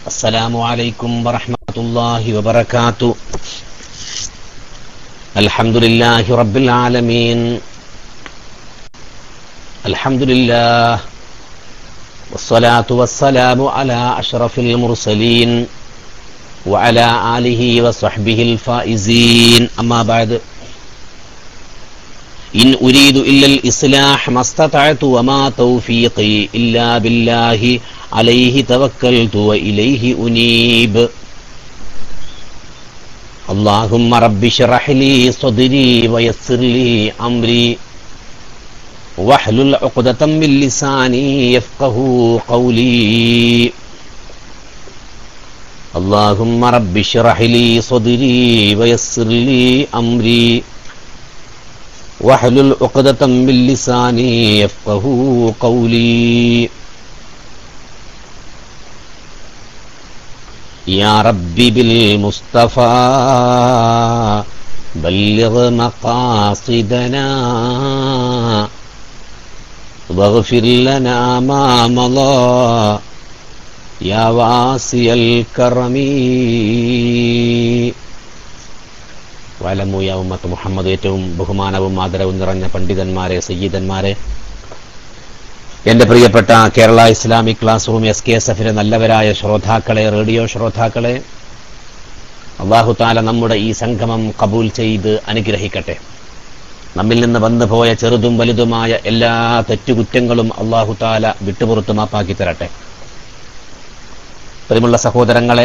السلام عليكم ورحمة الله وبركاته الحمد لله رب العالمين الحمد لله والصلاة والسلام على أشرف المرسلين وعلى آله وصحبه الفائزين أما بعد إن أريد إلا الإصلاح ما استطعت وما توفيقي إلا بالله عليه توكلت وإليه أنيب اللهم رب اشرح لي صدري ويسر لي أمري واحلل عقدة من لساني يفقه قولي اللهم رب اشرح لي صدري ويسر لي أمري واحلل عقدة من لساني يفقه قولي يا ربي بالمصطفى بلغ مقاصدنا واغفر لنا ما مضى يا واسع الكرم വലമു യ ഉമ്മത്ത് മുഹമ്മദ് ഏറ്റവും ബഹുമാനവും ആദരവും നിറഞ്ഞ പണ്ഡിതന്മാരെ സയ്യിദന്മാരെ എന്റെ പ്രിയപ്പെട്ട Kerala Islamic class room S K S എഫിലെ നല്ലവരായ ശ്രോതാക്കളെ റേഡിയോ ശ്രോതാക്കളെ അള്ളാഹു താല നമ്മുടെ ഈ സംഗമം കബൂൽ ചെയ്ത് അനുഗ്രഹിക്കട്ടെ നമ്മിൽ നിന്ന് വന്നുപോയ ചെറുതും വലുതുമായ എല്ലാ തെറ്റുകുറ്റങ്ങളും അള്ളാഹു താല വിട്ടുപുറത്ത് മാപ്പാക്കി തരട്ടെ പ്രിയമുള്ള സഹോദരങ്ങളെ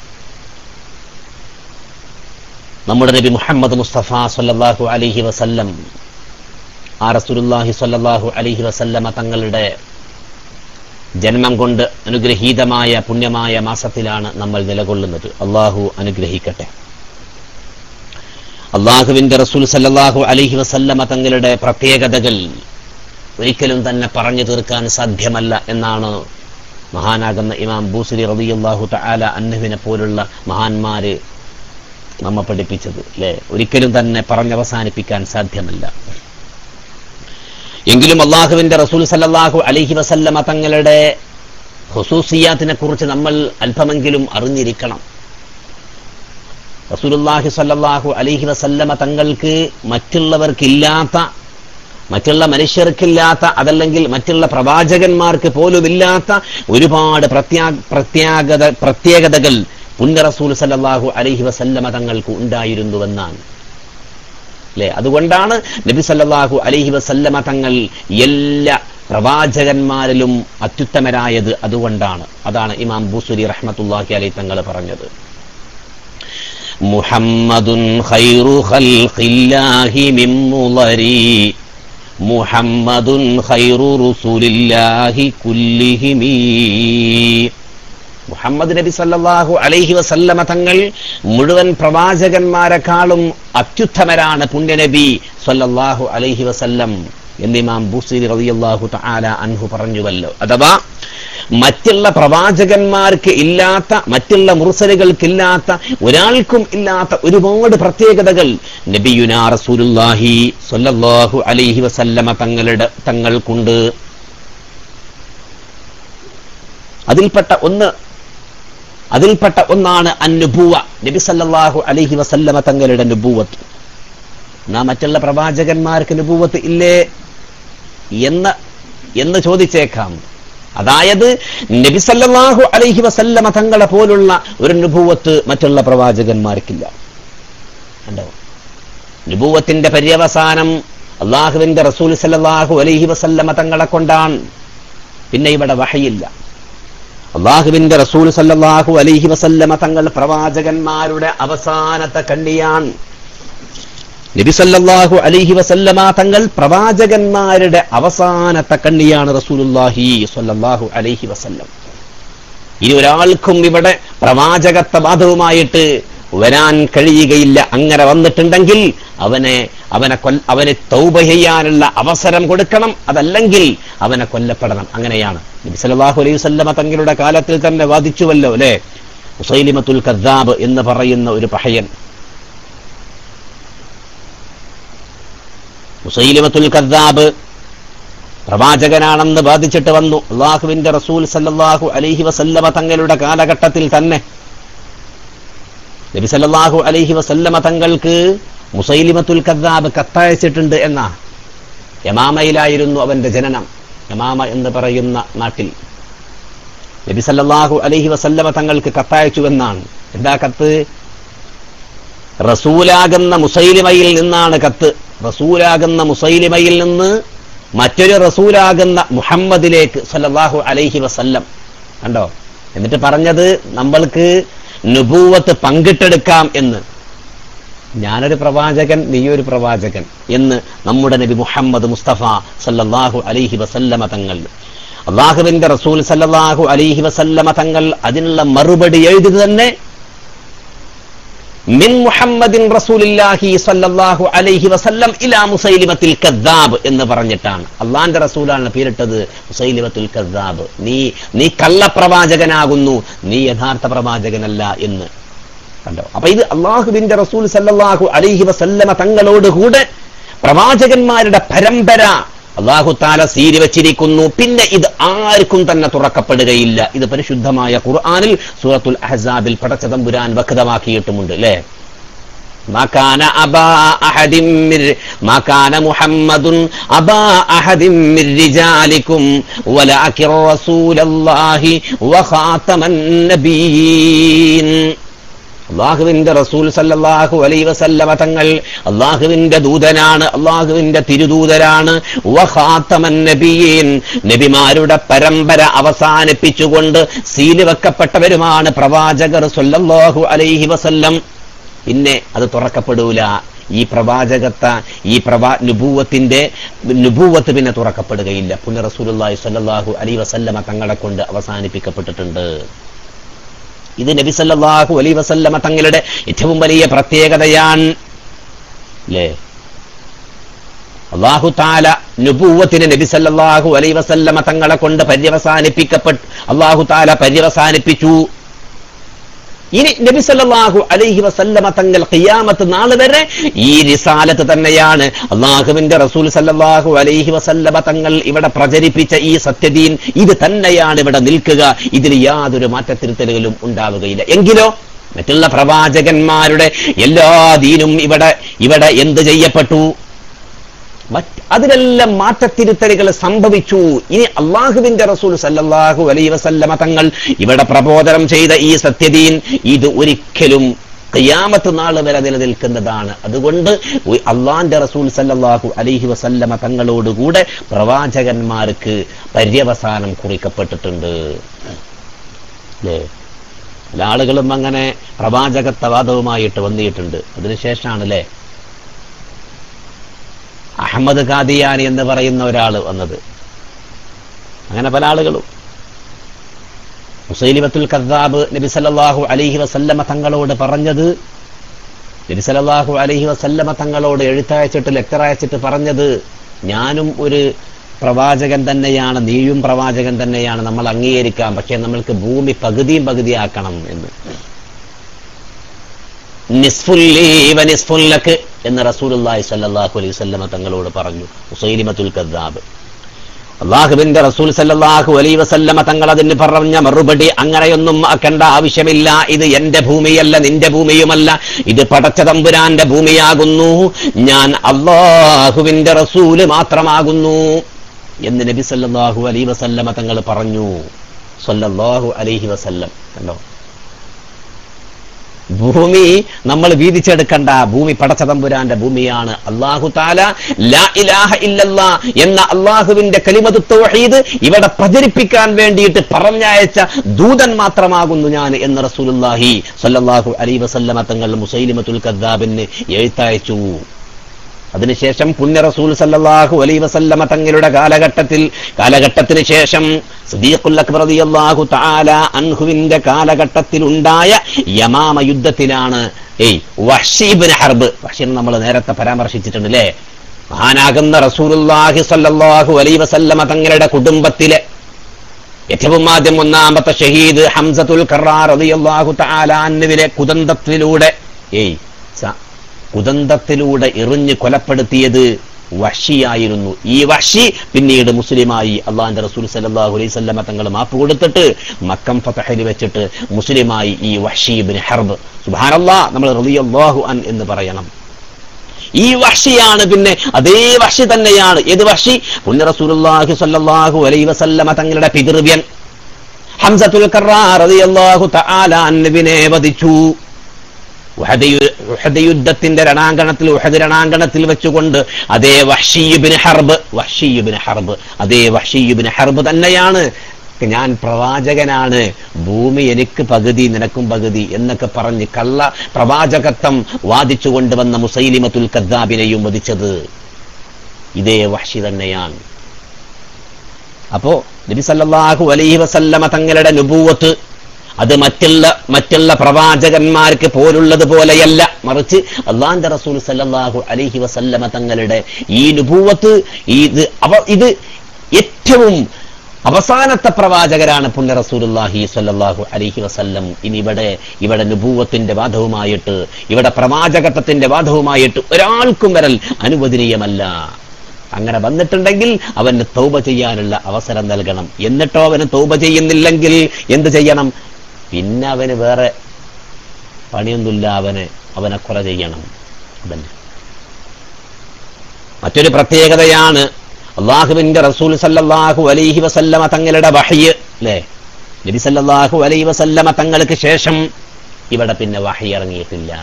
നമ്മുടെ നബി മുഹമ്മദ് മുസ്തഫ സല്ലല്ലാഹു അലൈഹി വസല്ലം ആ റസൂലുള്ളാഹി സല്ലല്ലാഹു അലൈഹി വസല്ലമ തങ്ങളുടെ ജന്മം കൊണ്ട് അനുഗ്രഹീതമായ പുണ്യമായ മാസത്തിലാണ് നമ്മൾ നിലകൊള്ളുന്നത് അള്ളാഹു അനുഗ്രഹിക്കട്ടെ അള്ളാഹുവിന്റെ റസൂൽ സല്ലല്ലാഹു അലൈഹി വസല്ലമ തങ്ങളുടെ പ്രത്യേകതകൾ ഒരിക്കലും തന്നെ പറഞ്ഞു തീർക്കാൻ സാധ്യമല്ല എന്നാണ് മഹാനാകുന്ന ഇമാം ബൂസരി റളിയല്ലാഹു തആല അന്നഹുവിനെ പോലുള്ള മഹാന്മാര് നമ്മെ പഠിപ്പിച്ചത് അല്ലെ ഒരിക്കലും തന്നെ പറഞ്ഞവസാനിപ്പിക്കാൻ സാധ്യമല്ല എങ്കിലും അള്ളാഹുവിന്റെ റസൂൽ സല്ലല്ലാഹു അലൈഹി വസല്ലമ തങ്ങളുടെ ഹുസൂസിയാത്തിനെ കുറിച്ച് നമ്മൾ അല്പമെങ്കിലും അറിഞ്ഞിരിക്കണം റസൂലുള്ളാഹി സല്ലല്ലാഹു അലൈഹി വസല്ലമ തങ്ങൾക്ക് മറ്റുള്ളവർക്കില്ലാത്ത മറ്റുള്ള മനുഷ്യർക്കില്ലാത്ത അതല്ലെങ്കിൽ മറ്റുള്ള പ്രവാചകന്മാർക്ക് പോലുമില്ലാത്ത ഒരുപാട് പ്രത്യാ പ്രത്യാഗത പ്രത്യേകതകൾ പുണ്യ റസൂൽ സല്ലല്ലാഹു അലൈഹി വസല്ലമ തങ്ങൾക്ക് ഉണ്ടായിരുന്നുവെന്നാണ് അല്ലെ അതുകൊണ്ടാണ് നബി സല്ലല്ലാഹു അലൈഹി വസല്ലമ തങ്ങൾ എല്ലാ പ്രവാചകന്മാരിലും അത്യുത്തമരായത് അതുകൊണ്ടാണ് അതാണ് ഇമാം ബുസുരി റഹ്മത്തുള്ളാഹി അലൈഹി തങ്ങൾ പറഞ്ഞത് മുഹമ്മദുൻ ഖൈറു ഖൽഖില്ലാഹി മിൻ മുളരി മുഹമ്മദുൻ ഖൈറു റുസൂലില്ലാഹി കുല്ലിഹിമീ മുഹമ്മദ് നബി സല്ലല്ലാഹു അലൈഹി വസല്ലമ തങ്ങൾ മുഴുവൻ പ്രവാചകന്മാരെക്കാളും അത്യുത്തമരാണ് പുണ്യനബി സല്ലല്ലാഹു അലൈഹി വസല്ലം എന്നിമാം ബുസീരി റളിയല്ലാഹു തആല അൻഹു പറഞ്ഞുവല്ലോ അഥവാ മറ്റുള്ള പ്രവാചകന്മാർക്ക് ഇല്ലാത്ത മറ്റുള്ള മുർസലുകൾക്കില്ലാത്ത ഒരാൾക്കും ഇല്ലാത്ത ഒരുപാട് പ്രത്യേകതകൾ നബിയുനാ റസൂലുള്ളാഹി സ്വല്ലല്ലാഹു അലൈഹി വസല്ലമ തങ്ങളുടെ തങ്ങൾക്കുണ്ട് അതിൽപ്പെട്ട ഒന്ന് അതിൽപ്പെട്ട ഒന്നാണ് അന്നുബൂവ നബി സല്ലല്ലാഹു അലൈഹി വസല്ലമ തങ്ങളുടെ നുബൂവത്ത് നാം മറ്റുള്ള പ്രവാചകന്മാർക്ക് നുബൂവത്ത് ഇല്ലേ എന്ന് എന്ന് ചോദിച്ചേക്കാം അതായത് നബി സല്ലല്ലാഹു അലൈഹി വസല്ലമ തങ്ങളെ പോലുള്ള ഒരു നുബൂവത്ത് മറ്റുള്ള പ്രവാചകന്മാർക്കില്ല കണ്ടോ നുബൂവത്തിന്റെ പര്യവസാനം അള്ളാഹുവിന്റെ റസൂൽ സല്ലല്ലാഹു അലൈഹി വസല്ലമ തങ്ങളെ കൊണ്ടാണ് പിന്നെ ഇവിടെ വഹയില്ല അള്ളാഹുവിന്റെ റസൂൽ സല്ലല്ലാഹു അലൈഹി വസല്ലമ തങ്ങൾ പ്രവാചകന്മാരുടെ അവസാനത്തെ കണ്ണിയാൻ നബി സല്ലല്ലാഹു അലൈഹി വസല്ലമ തങ്ങൾ പ്രവാചകന്മാരുടെ അവസാനത്തെ കണ്ണിയാണ് റസൂലുള്ളാഹി സ്വല്ലല്ലാഹു അലൈഹി വസല്ലം ഇനി ഒരാൾക്കും ഇവിടെ പ്രവാചകത്വ ബാധവുമായിട്ട് വരാൻ കഴിയുകയില്ല അങ്ങനെ വന്നിട്ടുണ്ടെങ്കിൽ അവനെ അവനെ കൊൽ അവന് തൗബ ചെയ്യാനുള്ള അവസരം കൊടുക്കണം അതല്ലെങ്കിൽ അവനെ കൊല്ലപ്പെടണം അങ്ങനെയാണ് നബി സല്ലല്ലാഹു അലൈഹി വസല്ലമ തങ്ങളുടെ കാലത്തിൽ തന്നെ വാദിച്ചുവല്ലോ അല്ലെ ഉസൈലിമത്തുൽ കദ്ദാബ് എന്ന് പറയുന്ന ഒരു പഹയൻ മുസൈലിമത്തുൽ കദ്ദാബ് പ്രവാചകനാണെന്ന് ബാധിച്ചിട്ട് വന്നു അള്ളാഹുവിന്റെ റസൂൽ സല്ലല്ലാഹു അലൈഹി വസല്ലമ തങ്ങളുടെ കാലഘട്ടത്തിൽ തന്നെ നബി സല്ലല്ലാഹു അലൈഹി വസല്ലമ തങ്ങൾക്ക് മുസൈലിമത്തുൽ കദ്ദാബ് കത്തയച്ചിട്ടുണ്ട് എന്ന യമാമയിലായിരുന്നു അവന്റെ ജനനം യമാമ എന്ന് പറയുന്ന നാട്ടിൽ നബി സല്ലല്ലാഹു അലൈഹി വസല്ലമ തങ്ങൾക്ക് കത്തയച്ചു എന്നാണ് എന്താ കത്ത് റസൂലാകുന്ന മുസൈലിമയിൽ നിന്നാണ് കത്ത് റസൂലാകുന്ന മുസൈലിമയിൽ നിന്ന് മറ്റൊരു റസൂലാകുന്ന മുഹമ്മദിലേക്ക് സല്ലല്ലാഹു അലൈഹി വസല്ലം കണ്ടോ എന്നിട്ട് പറഞ്ഞത് നമ്മൾക്ക് നുബൂവത്ത് പങ്കിട്ടെടുക്കാം എന്ന് ഞാനൊരു പ്രവാചകൻ നീയൊരു പ്രവാചകൻ എന്ന് നമ്മുടെ നബി മുഹമ്മദ് മുസ്തഫ സല്ലല്ലാഹു അലൈഹി വസല്ലമ തങ്ങൾ അള്ളാഹുവിന്റെ റസൂൽ സല്ലല്ലാഹു അലൈഹി വസല്ലമ തങ്ങൾ അതിനുള്ള മറുപടി എഴുതി തന്നെ മിൻ മുഹമ്മദിൻ റസൂലില്ലാഹി സല്ലല്ലാഹു അലൈഹി വസല്ലം ഇലാ മുസൈലിമത്തിൽ കദ്ദാബ് എന്ന് പറഞ്ഞിട്ടാണ് അള്ളാന്റെ റസൂലാണ് പേരിട്ടത് മുസൈലിമത്തുൽ കദ്ദാബ് നീ നീ കള്ളപ്രവാചകനാകുന്നു നീ യഥാർത്ഥ പ്രവാചകനല്ല എന്ന് കണ്ടോ അപ്പൊ ഇത് അള്ളാഹുവിന്റെ റസൂൽ സല്ലല്ലാഹു അലൈഹി വസല്ലമ തങ്ങളോട് കൂടെ പ്രവാചകന്മാരുടെ പരമ്പര അള്ളാഹു താല സീരി വച്ചിരിക്കുന്നു പിന്നെ ഇത് ആർക്കും തന്നെ തുറക്കപ്പെടുകയില്ല ഇത് പരിശുദ്ധമായ ഖുർആനിൽ സൂറത്തുൽ അഹ്സാബിൽ പടച്ചതമ്പുരാൻ വ്യക്തമാക്കിയിട്ടുമുണ്ട് അല്ലേ ما كان أبا أحد من ما كان محمد أبا أحد من رجالكم ولكن رسول الله وخاتم النبيين അള്ളാഹുവിന്റെ റസൂൽ സല്ലല്ലാഹു അലൈഹി വസല്ലമ തങ്ങൾ അള്ളാഹുവിന്റെ ദൂതനാണ് അള്ളാഹുവിന്റെ തിരുദൂതരാണ് വഖാത്തമൻ നബിയീൻ നബിമാരുടെ പരമ്പര അവസാനിപ്പിച്ചുകൊണ്ട് സീല് വെക്കപ്പെട്ടവരുമാണ് പ്രവാചകർ സല്ലല്ലാഹു അലൈഹി വസല്ലം പിന്നെ അത് തുറക്കപ്പെടൂല ഈ പ്രവാചകത്ത ഈ പ്രവാ നുബൂവത്തിന്റെ നുബൂവത്ത് പിന്നെ തുറക്കപ്പെടുകയില്ല പുണ്യ റസൂലുള്ളാഹി സ്വല്ലല്ലാഹു അലൈഹി വസല്ലമ തങ്ങളെ കൊണ്ട് അവസാനിപ്പിക്കപ്പെട്ടിട്ടുണ്ട് ഇത് നബി സല്ലല്ലാഹു അലൈഹി വസല്ലമ തങ്ങളുടെ ഏറ്റവും വലിയ പ്രത്യേകതയാണ് അല്ലേ അള്ളാഹു താല നുബൂവത്തിന് നബി സല്ലല്ലാഹു അലൈഹി വസല്ലമ തങ്ങളെ കൊണ്ട് പര്യവസാനിപ്പിക്കപ്പെട്ടു അള്ളാഹു താല പര്യവസാനിപ്പിച്ചു ഇനി നബി സല്ലല്ലാഹു അലൈഹി വസല്ലമ തങ്ങൾ ഖിയാമത്ത് നാൾ വരെ ഈ റിസാലത്ത് തന്നെയാണ് അള്ളാഹുവിന്റെ റസൂൽ സല്ലല്ലാഹു അലൈഹി വസല്ലമ തങ്ങൾ ഇവിടെ പ്രചരിപ്പിച്ച ഈ സത്യദീൻ ഇത് തന്നെയാണ് ഇവിടെ നിൽക്കുക ഇതിൽ യാതൊരു മാറ്റത്തിരുത്തലുകളും ഉണ്ടാവുകയില്ല എങ്കിലോ മറ്റുള്ള പ്രവാചകന്മാരുടെ എല്ലാ ദീനും ഇവിടെ ഇവിടെ എന്ത് ചെയ്യപ്പെട്ടു മറ്റ് അതിലെല്ലാം മാറ്റത്തിരുത്തലുകൾ സംഭവിച്ചു ഇനി അള്ളാഹുവിന്റെ റസൂൽ സല്ലല്ലാഹു അലൈഹി വസല്ലമ തങ്ങൾ ഇവിടെ പ്രബോധനം ചെയ്ത ഈ സത്യദീൻ ഇത് ഒരിക്കലും ഖിയാമത്ത് നാൾ വരെ നിലനിൽക്കുന്നതാണ് അതുകൊണ്ട് ഒ- അള്ളാന്റെ റസൂൽ സല്ലല്ലാഹു അലൈഹി വസല്ലമ തങ്ങളോടുകൂടെ പ്രവാചകന്മാർക്ക് പര്യവസാനം കുറിക്കപ്പെട്ടിട്ടുണ്ട് അല്ലേ പല ആളുകളും അങ്ങനെ പ്രവാചകത്വവാദവുമായിട്ട് വന്നിട്ടുണ്ട് അതിനുശേഷമാണ് അല്ലേ അഹമ്മദ് ഖാദിയാനി എന്ന് പറയുന്ന ഒരാൾ വന്നത് അങ്ങനെ പല ആളുകളും മുസൈലിമത്തുൽ കദ്ദാബ് നബി സല്ലല്ലാഹു അലൈഹി വസല്ലമ തങ്ങളോട് പറഞ്ഞത് നബി സല്ലല്ലാഹു അലൈഹി വസല്ലമ തങ്ങളോട് എഴുത്തയച്ചിട്ട് ലെറ്റർ അയച്ചിട്ട് പറഞ്ഞത് ഞാനും ഒരു പ്രവാചകൻ തന്നെയാണ് നീയും പ്രവാചകൻ തന്നെയാണ് നമ്മൾ അംഗീകരിക്കാം പക്ഷേ നമ്മൾക്ക് ഭൂമി പകുതിയും പകുതിയാക്കണം എന്ന് നിസ്ഫുല്ലി വ നിസ്ഫുല്ലക്ക് എന്ന് റസൂലുള്ളാഹി സ്വല്ലല്ലാഹു അലൈഹി വസല്ലമ തങ്ങളോട് പറഞ്ഞു ഉസൈലിമത്തുൽ കദ്ദാബ് അള്ളാഹുവിന്റെ റസൂൽ സല്ലല്ലാഹു അലൈഹി വസല്ലമ തങ്ങൾ അതിന് പറഞ്ഞ മറുപടി അങ്ങനെയൊന്നും ആക്കേണ്ട ആവശ്യമില്ല ഇത് എന്റെ ഭൂമിയല്ല നിന്റെ ഭൂമിയുമല്ല ഇത് പടച്ച തമ്പുരാന്റെ ഭൂമിയാകുന്നു ഞാൻ അള്ളാഹുവിന്റെ റസൂല് മാത്രമാകുന്നു എന്ന് നബി സല്ലല്ലാഹു അലൈഹി വസല്ലമ തങ്ങൾ പറഞ്ഞു സല്ലല്ലാഹു അലൈഹി വസല്ലം കണ്ടോ ഭൂമി നമ്മൾ വീതിച്ചെടുക്കണ്ട ഭൂമി പടച്ചതമ്പുരാന്റെ ഭൂമിയാണ് അള്ളാഹു താല ലാ ഇലാഹ ഇല്ലല്ലാ എന്ന അള്ളാഹുവിന്റെ കലിമതു തൗഹീദ് ഇവിടെ പ്രചരിപ്പിക്കാൻ വേണ്ടിയിട്ട് പറഞ്ഞയച്ച ദൂതൻ മാത്രമാകുന്നു ഞാൻ എന്ന് റസൂലുള്ളാഹി സ്വല്ലല്ലാഹു അലൈഹി വസല്ലമ തങ്ങൾ മുസൈലിമത്തുൽ കദ്ദാബിന് എഴുത്തയച്ചു അതിനുശേഷം പുണ്യ റസൂൽ സല്ലല്ലാഹു അലൈഹി വസല്ലമ തങ്ങളുടെ കാലഘട്ടത്തിൽ കാലഘട്ടത്തിന് ശേഷം സദീഖുൽ അക്ബർ റളിയല്ലാഹു തആല അൻഹുവിന്റെ കാലഘട്ടത്തിൽ ഉണ്ടായ യമാമ യുദ്ധത്തിലാണ് ഏയ് വഹ്ഷി ഇബ്നു ഹർബ് വഹ്ഷിനെ നമ്മൾ നേരത്തെ പരാമർശിച്ചിട്ടുണ്ട് അല്ലേ മഹാനാകുന്ന റസൂലുള്ളാഹി സ്വല്ലല്ലാഹു അലൈഹി വസല്ലമ തങ്ങളുടെ കുടുംബത്തിലെ ഏറ്റവും ആദ്യം ഒന്നാമത്തെ ഷഹീദ് ഹംസത്തുൽ കറാർ റളിയല്ലാഹു തആല അൻഹുവിലെ കുദന്തത്തിലൂടെ ഏയ് സ- കുദന്തത്തിലൂടെ എറിഞ്ഞ് കൊലപ്പെടുത്തിയത് വഷിയായിരുന്നു ഈ വഷി പിന്നീട് മുസ്ലിമായി അള്ളാഹിന്റെ റസൂൽ സല്ലല്ലാഹു അലൈഹി വസല്ലമ തങ്ങൾ മാപ്പ് കൊടുത്തിട്ട് മക്കം ഫതഹിൽ വെച്ചിട്ട് മുസ്ലിമായി ഈ വഷി ഇബ്നു ഹർബ് സുബ്ഹാനല്ലാഹ് നമ്മൾ റളിയല്ലാഹു അൻ എന്ന് പറയണം ഈ വഷിയാണ് പിന്നെ അതേ വഷി തന്നെയാണ് ഏത് വഷി പുണ്യ റസൂലുള്ളാഹി സ്വല്ലല്ലാഹു അലൈഹി വസല്ലമ തങ്ങളുടെ പിതൃവ്യൻ ഹംസത്തുൽ കറാർ റളിയല്ലാഹു തആല അൻഹുവിനെ വധിച്ചു ഉഹദ് യു- ഉഹദ് യുദ്ധത്തിന്റെ രണാങ്കണത്തിൽ ഉഹദ് രണാങ്കണത്തിൽ വെച്ചുകൊണ്ട് അതേ വഷീബിന് ഹർബ് വഷീബിന് ഹർബ് അതേ വഷീബിന് ഹർബ് തന്നെയാണ് ഞാൻ പ്രവാചകനാണ് ഭൂമി എനിക്ക് പകുതി നിനക്കും പകുതി എന്നൊക്കെ പറഞ്ഞ് കള്ള പ്രവാചകത്വം വാദിച്ചു കൊണ്ടുവന്ന മുസൈലിമത്തുൽ കദ്ദാബിനെയും വധിച്ചത് ഇതേ വഷി തന്നെയാണ് അപ്പോ നബി സല്ലല്ലാഹു അലൈഹി വസല്ലമ തങ്ങളുടെ നുബൂവത്ത് അത് മറ്റുള്ള മറ്റുള്ള പ്രവാചകന്മാർക്ക് പോലുള്ളത് പോലെയല്ല മറിച്ച് അള്ളാന്റെ റസൂൽ സല്ലല്ലാഹു അലൈഹി വസല്ലമ തങ്ങളുടെ ഈ നുബൂവത്ത് ഇത് അവ ഇത് ഏറ്റവും അവസാനത്തെ പ്രവാചകരാണ് പുണ്യ റസൂലുള്ളാഹി സ്വല്ലല്ലാഹു അലൈഹി വസല്ലം ഇനി ഇവിടെ ഇവിടെ നുബൂവത്തിന്റെ വാദവുമായിട്ട് ഇവിടെ പ്രവാചകത്വത്തിന്റെ വാദവുമായിട്ട് ഒരാൾക്കും വരൽ അനുവദനീയമല്ല അങ്ങനെ വന്നിട്ടുണ്ടെങ്കിൽ അവന് തൗബ ചെയ്യാനുള്ള അവസരം നൽകണം എന്നിട്ടോ അവന് തൗബ ചെയ്യുന്നില്ലെങ്കിൽ എന്ത് ചെയ്യണം പിന്നെ അവന് വേറെ പണിയൊന്നുമില്ല അവന് അവനെ കൊല ചെയ്യണം അതന്നെ മറ്റൊരു പ്രത്യേകതയാണ് അള്ളാഹുവിന്റെ റസൂൽ സല്ലല്ലാഹു അലൈഹി വസല്ലമ തങ്ങളുടെ വഹയ്യ് അല്ലേ നബി സല്ലല്ലാഹു അലൈഹി വസല്ലമ തങ്ങൾക്ക് ശേഷം ഇവിടെ പിന്നെ വഹയ്യ് ഇറങ്ങിയിട്ടില്ല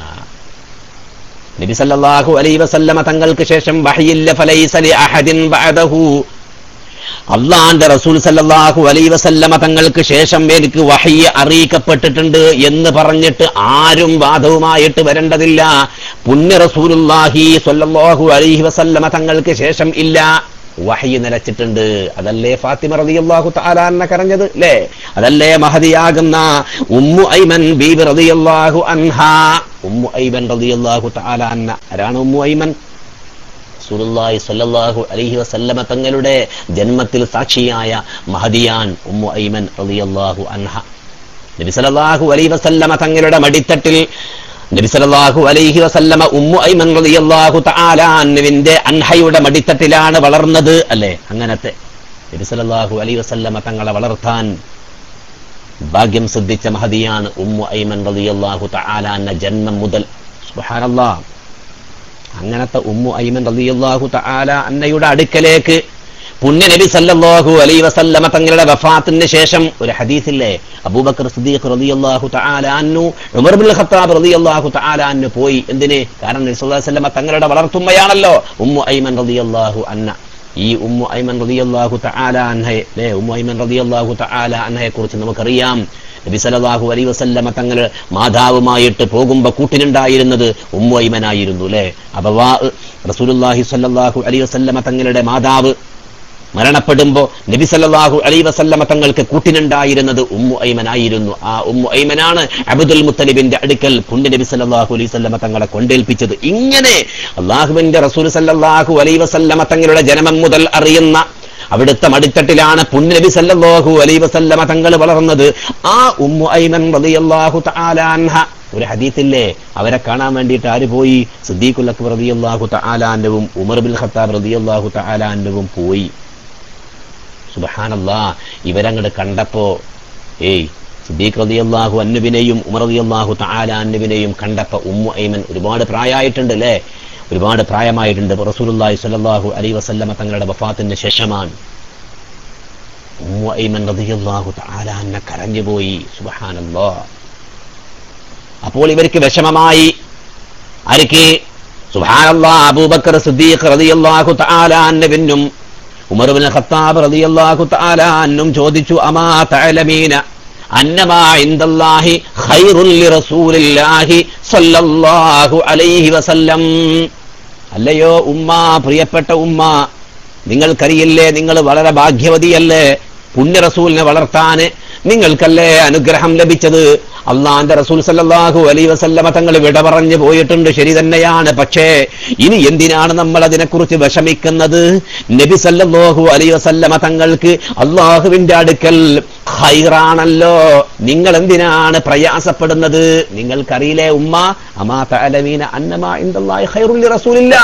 നബി സല്ലല്ലാഹു അലൈഹി വസല്ലമ തങ്ങൾക്ക് ശേഷം വഹയില്ല ഫലൈസ ലി അഹദിൻ ബഅദഹു അള്ളാന്റെ റസൂൽ സല്ലല്ലാഹു അലൈഹി വസല്ലമ തങ്ങൾക്ക് ശേഷം എനിക്ക് വഹയ്യ അറിയിക്കപ്പെട്ടിട്ടുണ്ട് എന്ന് പറഞ്ഞിട്ട് ആരും വാദവുമായിട്ട് വരേണ്ടതില്ല പുണ്യ റസൂലുള്ളാഹി സ്വല്ലല്ലാഹു അലൈഹി വസല്ലമ തങ്ങൾക്ക് ശേഷം ഇല്ല വഹയി നിലച്ചിട്ടുണ്ട് അതല്ലേ ഫാത്തിമ റളിയല്ലാഹു തആല അന്ന കരഞ്ഞത് അല്ലേ അതല്ലേ മഹദിയാകുന്ന ഉമ്മു ഐമൻ ബീബി റളിയല്ലാഹു അൻഹാ ഉമ്മു ഐമൻ റളിയല്ലാഹു തആല അന്ന ആരാണ് ഉമ്മു ഐമൻ റസൂലുള്ളാഹി സ്വല്ലല്ലാഹു അലൈഹി വസല്ലമ തങ്ങളുടെ ജന്മത്തിൽ സാക്ഷിയായ മഹദിയാൻ ഉമ്മു ഐമൻ റളിയല്ലാഹു അൻഹ നബി സല്ലല്ലാഹു അലൈഹി വസല്ലമ തങ്ങളുടെ മടിത്തട്ടിൽ നബി സല്ലല്ലാഹു അലൈഹി വസല്ലമ ഉമ്മു ഐമൻ റളിയല്ലാഹു തആല അൻഹുവിന്റെ അൻഹയുടെ മടിത്തട്ടിലാണ് വളർന്നത് അല്ലേ അങ്ങനത്തെ നബി സല്ലല്ലാഹു അലൈഹി വസല്ലമ തങ്ങളെ വളർത്താൻ ഭാഗ്യം സിദ്ധിച്ച മഹദിയാണ് ഉമ്മു ഐമൻ റളിയല്ലാഹു തആല അന്ന ജന്മം മുതൽ സുബ്ഹാനല്ലാഹ് അങ്ങനത്തെ ഉമ്മു ഐമൻ റളിയല്ലാഹു തആല അന്നയുടെ അടുക്കലേക്ക് പുണ്യ നബി സല്ലല്ലാഹു അലൈഹി വസല്ലമ തങ്ങളുടെ വഫാത്തിന് ശേഷം ഒരു ഹദീസില്ലേ അബൂബക്കർ സിദ്ദീഖ് റളിയല്ലാഹു തആല അന്നു ഉമർ ബിൻ ഖത്താബ് റളിയല്ലാഹു തആല അന്നു പോയി എന്തിന് കാരണം നബി സല്ലല്ലാഹു അലൈഹി വസല്ലമ തങ്ങളുടെ വളർത്തുമ്മയാണല്ലോ ഉമ്മു ഐമൻ റളിയല്ലാഹു അന്ന ഈ ഉമ്മു ഐമൻ റളിയല്ലാഹു തആല അൻഹയെ അല്ലേ ഉമ്മു ഐമൻ റളിയല്ലാഹു തആല അൻഹയെ കുറിച്ച് നമുക്കറിയാം നബി സല്ലല്ലാഹു അലൈഹി വസല്ലമ തങ്ങൾ മാതാവുമായിട്ട് പോകുമ്പോ കൂട്ടിനുണ്ടായിരുന്നത് ഉമ്മു ഐമനായിരുന്നു അല്ലേ അബവാ റസൂലുള്ളാഹി സ്വല്ലല്ലാഹു അലൈഹി വസല്ലമ തങ്ങളുടെ മാതാവ് മരണപ്പെടുമ്പോ നബി സല്ലല്ലാഹു അലൈഹി വസല്ലമ തങ്ങൾക്ക് കൂട്ടിനുണ്ടായിരുന്നത് ഉമ്മു ഐമനായിരുന്നു ആ ഉമ്മു ഐമനാണ് അബ്ദുൽ മുത്തലിബിന്റെ അടുക്കൽ പുണ്യ നബി സല്ലല്ലാഹു അലൈഹി വസല്ലമ തങ്ങളെ കൊണ്ടേൽപ്പിച്ചത് ഇങ്ങനെ അള്ളാഹുവിന്റെ റസൂൽ സല്ലല്ലാഹു അലൈഹി വസല്ലമ തങ്ങളുടെ ജനനം മുതൽ അറിയുന്ന അവിടുത്തെ മടിത്തട്ടിലാണ് പുണ്യനബി സല്ലല്ലാഹു അലൈഹി വസല്ലമ തങ്ങൾ വളർന്നത് ആ ഉമ്മു ഐമൻ റളിയല്ലാഹു തആല അൻഹ ഒരു ഹദീസില്ലേ അവരെ കാണാൻ വേണ്ടിയിട്ട് ആര് പോയി സിദ്ദീഖുൽ അക്ബർ റളിയല്ലാഹു തആല അൻഹുവും ഉമർ ബിൻ ഖത്താബ് റളിയല്ലാഹു തആല അൻഹുവും പോയി സുബ്ഹാനല്ലാ ഇവരങ്ങട് കണ്ടപ്പോ ഏയ് സിദ്ദീഖ് റളിയല്ലാഹു അന്നുവിനെയും ഉമർ റളിയല്ലാഹു തആല അന്നുവിനെയും കണ്ടപ്പോ ഉമ്മു ഐമൻ ഒരുപാട് പ്രായമായിട്ടുണ്ട് അല്ലേ ഒരുപാട് പ്രായമായിട്ടുണ്ട് ഇപ്പൊ റസൂലുള്ളാഹി സ്വല്ലല്ലാഹു അലൈഹി വസല്ലമ തങ്ങളുടെ വഫാത്തിന് ശേഷമാണ് ഉമ്മു ഐമൻ റളിയല്ലാഹു തആല അന്ന കരഞ്ഞുപോയി സുബ്ഹാനല്ലാഹ് അപ്പോൾ ഇവർക്ക് വിഷമമായി ആർക്ക് സുബ്ഹാനല്ലാഹ് അബൂബക്കർ സിദ്ദീഖ് റളിയല്ലാഹു തആല അന്നുവിനും ഉമർ ബിൻ ഖത്താബ് റളിയല്ലാഹു തആല അന്നും ചോദിച്ചു അമാ തഅലമീന അന്നമാ ഇൻദല്ലാഹി ഖൈറുൽ ലിറസൂലില്ലാഹി സ്വല്ലല്ലാഹു അലൈഹി വസല്ലം അല്ലയോ ഉമ്മ പ്രിയപ്പെട്ട ഉമ്മ നിങ്ങൾക്കറിയില്ലേ നിങ്ങൾ വളരെ ഭാഗ്യവതിയല്ലേ പുണ്യ റസൂലിനെ വളർത്താന് നിങ്ങൾക്കല്ലേ അനുഗ്രഹം ലഭിച്ചത് അള്ളാന്റെ റസൂൽ സല്ലല്ലാഹു അലൈ വസല്ലമ തങ്ങൾ വിട പറഞ്ഞു പോയിട്ടുണ്ട് ശരി തന്നെയാണ് പക്ഷേ ഇനി എന്തിനാണ് നമ്മൾ അതിനെക്കുറിച്ച് വിഷമിക്കുന്നത് നബി സല്ലല്ലാഹു അലൈ വസല്ലമ തങ്ങൾക്ക് അള്ളാഹുവിന്റെ അടുക്കൽ ഹൈറാണല്ലോ നിങ്ങൾ എന്തിനാണ് പ്രയാസപ്പെടുന്നത് നിങ്ങൾക്കറിയില്ലേ ഉമ്മ അമാ തഅലമീന അന്നമാ ഇൻദല്ലാഹി ഖൈറുൽ റസൂലില്ല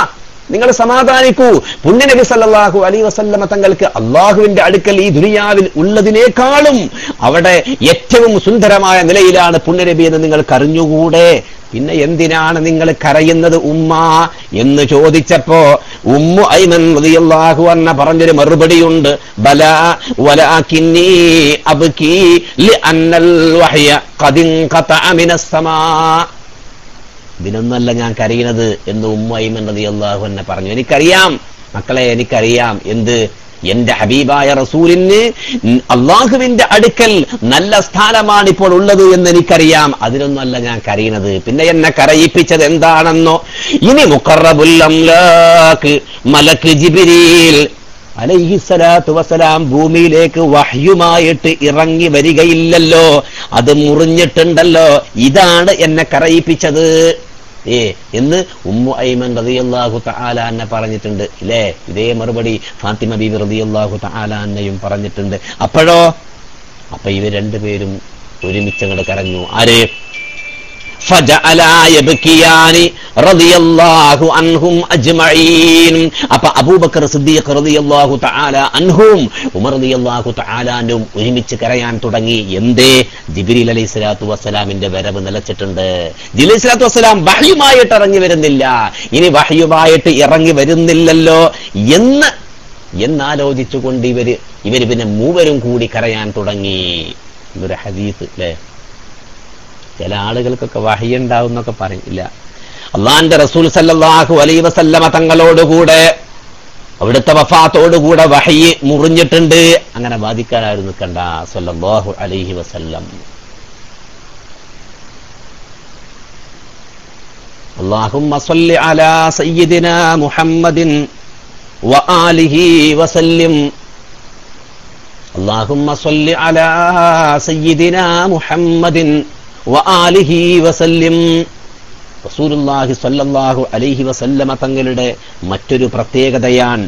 നിങ്ങൾ സമാധാനിക്കൂ പുണ്യ നബി സല്ലല്ലാഹു അലൈഹി വസല്ലമ തങ്ങൾക്ക് അള്ളാഹുവിന്റെ അടുക്കൽ ഈ ദുനിയാവിൽ ഉള്ളതിനേക്കാളും അവിടെ ഏറ്റവും സുന്ദരമായ നിലയിലാണ് പുണ്യനബി എന്ന് നിങ്ങൾക്ക് അറിഞ്ഞുകൂടെ പിന്നെ എന്തിനാണ് നിങ്ങൾ കരയുന്നത് ഉമ്മ എന്ന് ചോദിച്ചപ്പോ ഉമ്മു ഐമൻ റളിയല്ലാഹു അന്ന പറഞ്ഞൊരു മറുപടിയുണ്ട് ബല വലാകിന്നി അബ്കി ലിഅന്നൽ വഹയ ഖദ് ഇൻഖതഅ മിനസ് സമാ ഇതിനൊന്നല്ല ഞാൻ കരയുന്നത് എന്ന് ഉമ്മ ഐമൻ റളിയല്ലാഹു അന്ന പറഞ്ഞു എനിക്കറിയാം മക്കളെ എനിക്കറിയാം എന്ത് എന്റെ ഹബീബായ റസൂലിന് അള്ളാഹുവിന്റെ അടുക്കൽ നല്ല സ്ഥാനമാണ് ഇപ്പോൾ ഉള്ളത് എന്ന് എനിക്കറിയാം അതിനൊന്നല്ല ഞാൻ കരയുന്നത് പിന്നെ എന്നെ കരയിപ്പിച്ചത് എന്താണെന്നോ ഇനി മുഖറബുല്ലംലാക്ക് മലക്ക് ജിബിരിൽ അലൈഹിസ്സലാത്തു വസ്സലാം ഭൂമിയിലേക്ക് വഹ്യുമായിട്ട് ഇറങ്ങി വരികയില്ലല്ലോ അത് മുറിഞ്ഞിട്ടുണ്ടല്ലോ ഇതാണ് എന്നെ കരയിപ്പിച്ചത് ഏ എന്ന് ഉമ്മു ഐമൻ റളിയല്ലാഹു തആല എന്നെ പറഞ്ഞിട്ടുണ്ട് ഇല്ലേ ഇതേ മറുപടി ഫാത്തിമ ബീബി റളിയല്ലാഹു തആല എന്നെയും പറഞ്ഞിട്ടുണ്ട് അപ്പോഴോ അപ്പൊ ഇവർ രണ്ടുപേരും ഒരുമിച്ചങ്ങോട്ട് കരഞ്ഞു ആര് فجعلا يبكيان رضي الله عنهم أجمعين അപ്പൊ അബൂബക്കർ സിദ്ദീഖ് റളിയല്ലാഹു തആല അൻഹും ഉമർ റളിയല്ലാഹു തആല അൻഹും ഒരുമിച്ച് കരയാൻ തുടങ്ങി എന്തേ ജിബ്രീൽ അലൈഹി സ്വലാത്തു വസ്സലാമിന്റെ വരവ് നിലച്ചിട്ടുണ്ട് ജിബ്രീൽ അലൈഹി സ്വലാത്തു വസ്സലാം വഹ്യുമായിട്ട് ഇറങ്ങി വരുന്നില്ല ഇനി വഹ്യുമായിട്ട് ഇറങ്ങി വരുന്നില്ലല്ലോ എന്ന് എന്നാലോചിച്ചുകൊണ്ട് ഇവര് ഇവര് പിന്നെ മൂവരും കൂടി കരയാൻ തുടങ്ങി എന്നൊരു ഹദീസ് അല്ലേ ചില ആളുകൾക്കൊക്കെ വഹയുണ്ടാവും എന്നൊക്കെ പറയില്ല അള്ളാന്റെ റസൂൽ സല്ലല്ലാഹു അലൈഹി വസല്ലമ തങ്ങളോടുകൂടെ അവിടുത്തെ വഫാത്തോടുകൂടെ വഹയി മുറിഞ്ഞിട്ടുണ്ട് അങ്ങനെ ബാധിക്കാനായിരുന്നു കണ്ട സല്ലല്ലാഹു അലൈഹി വസല്ലം اللهم صل على سيدنا محمد وآله وسلم اللهم صل على سيدنا محمد وآله وسلم റസൂലുള്ളാഹി സ്വല്ലല്ലാഹു അലൈഹി വസല്ലമ തങ്ങളുടെ മറ്റൊരു പ്രത്യേകതയാണ്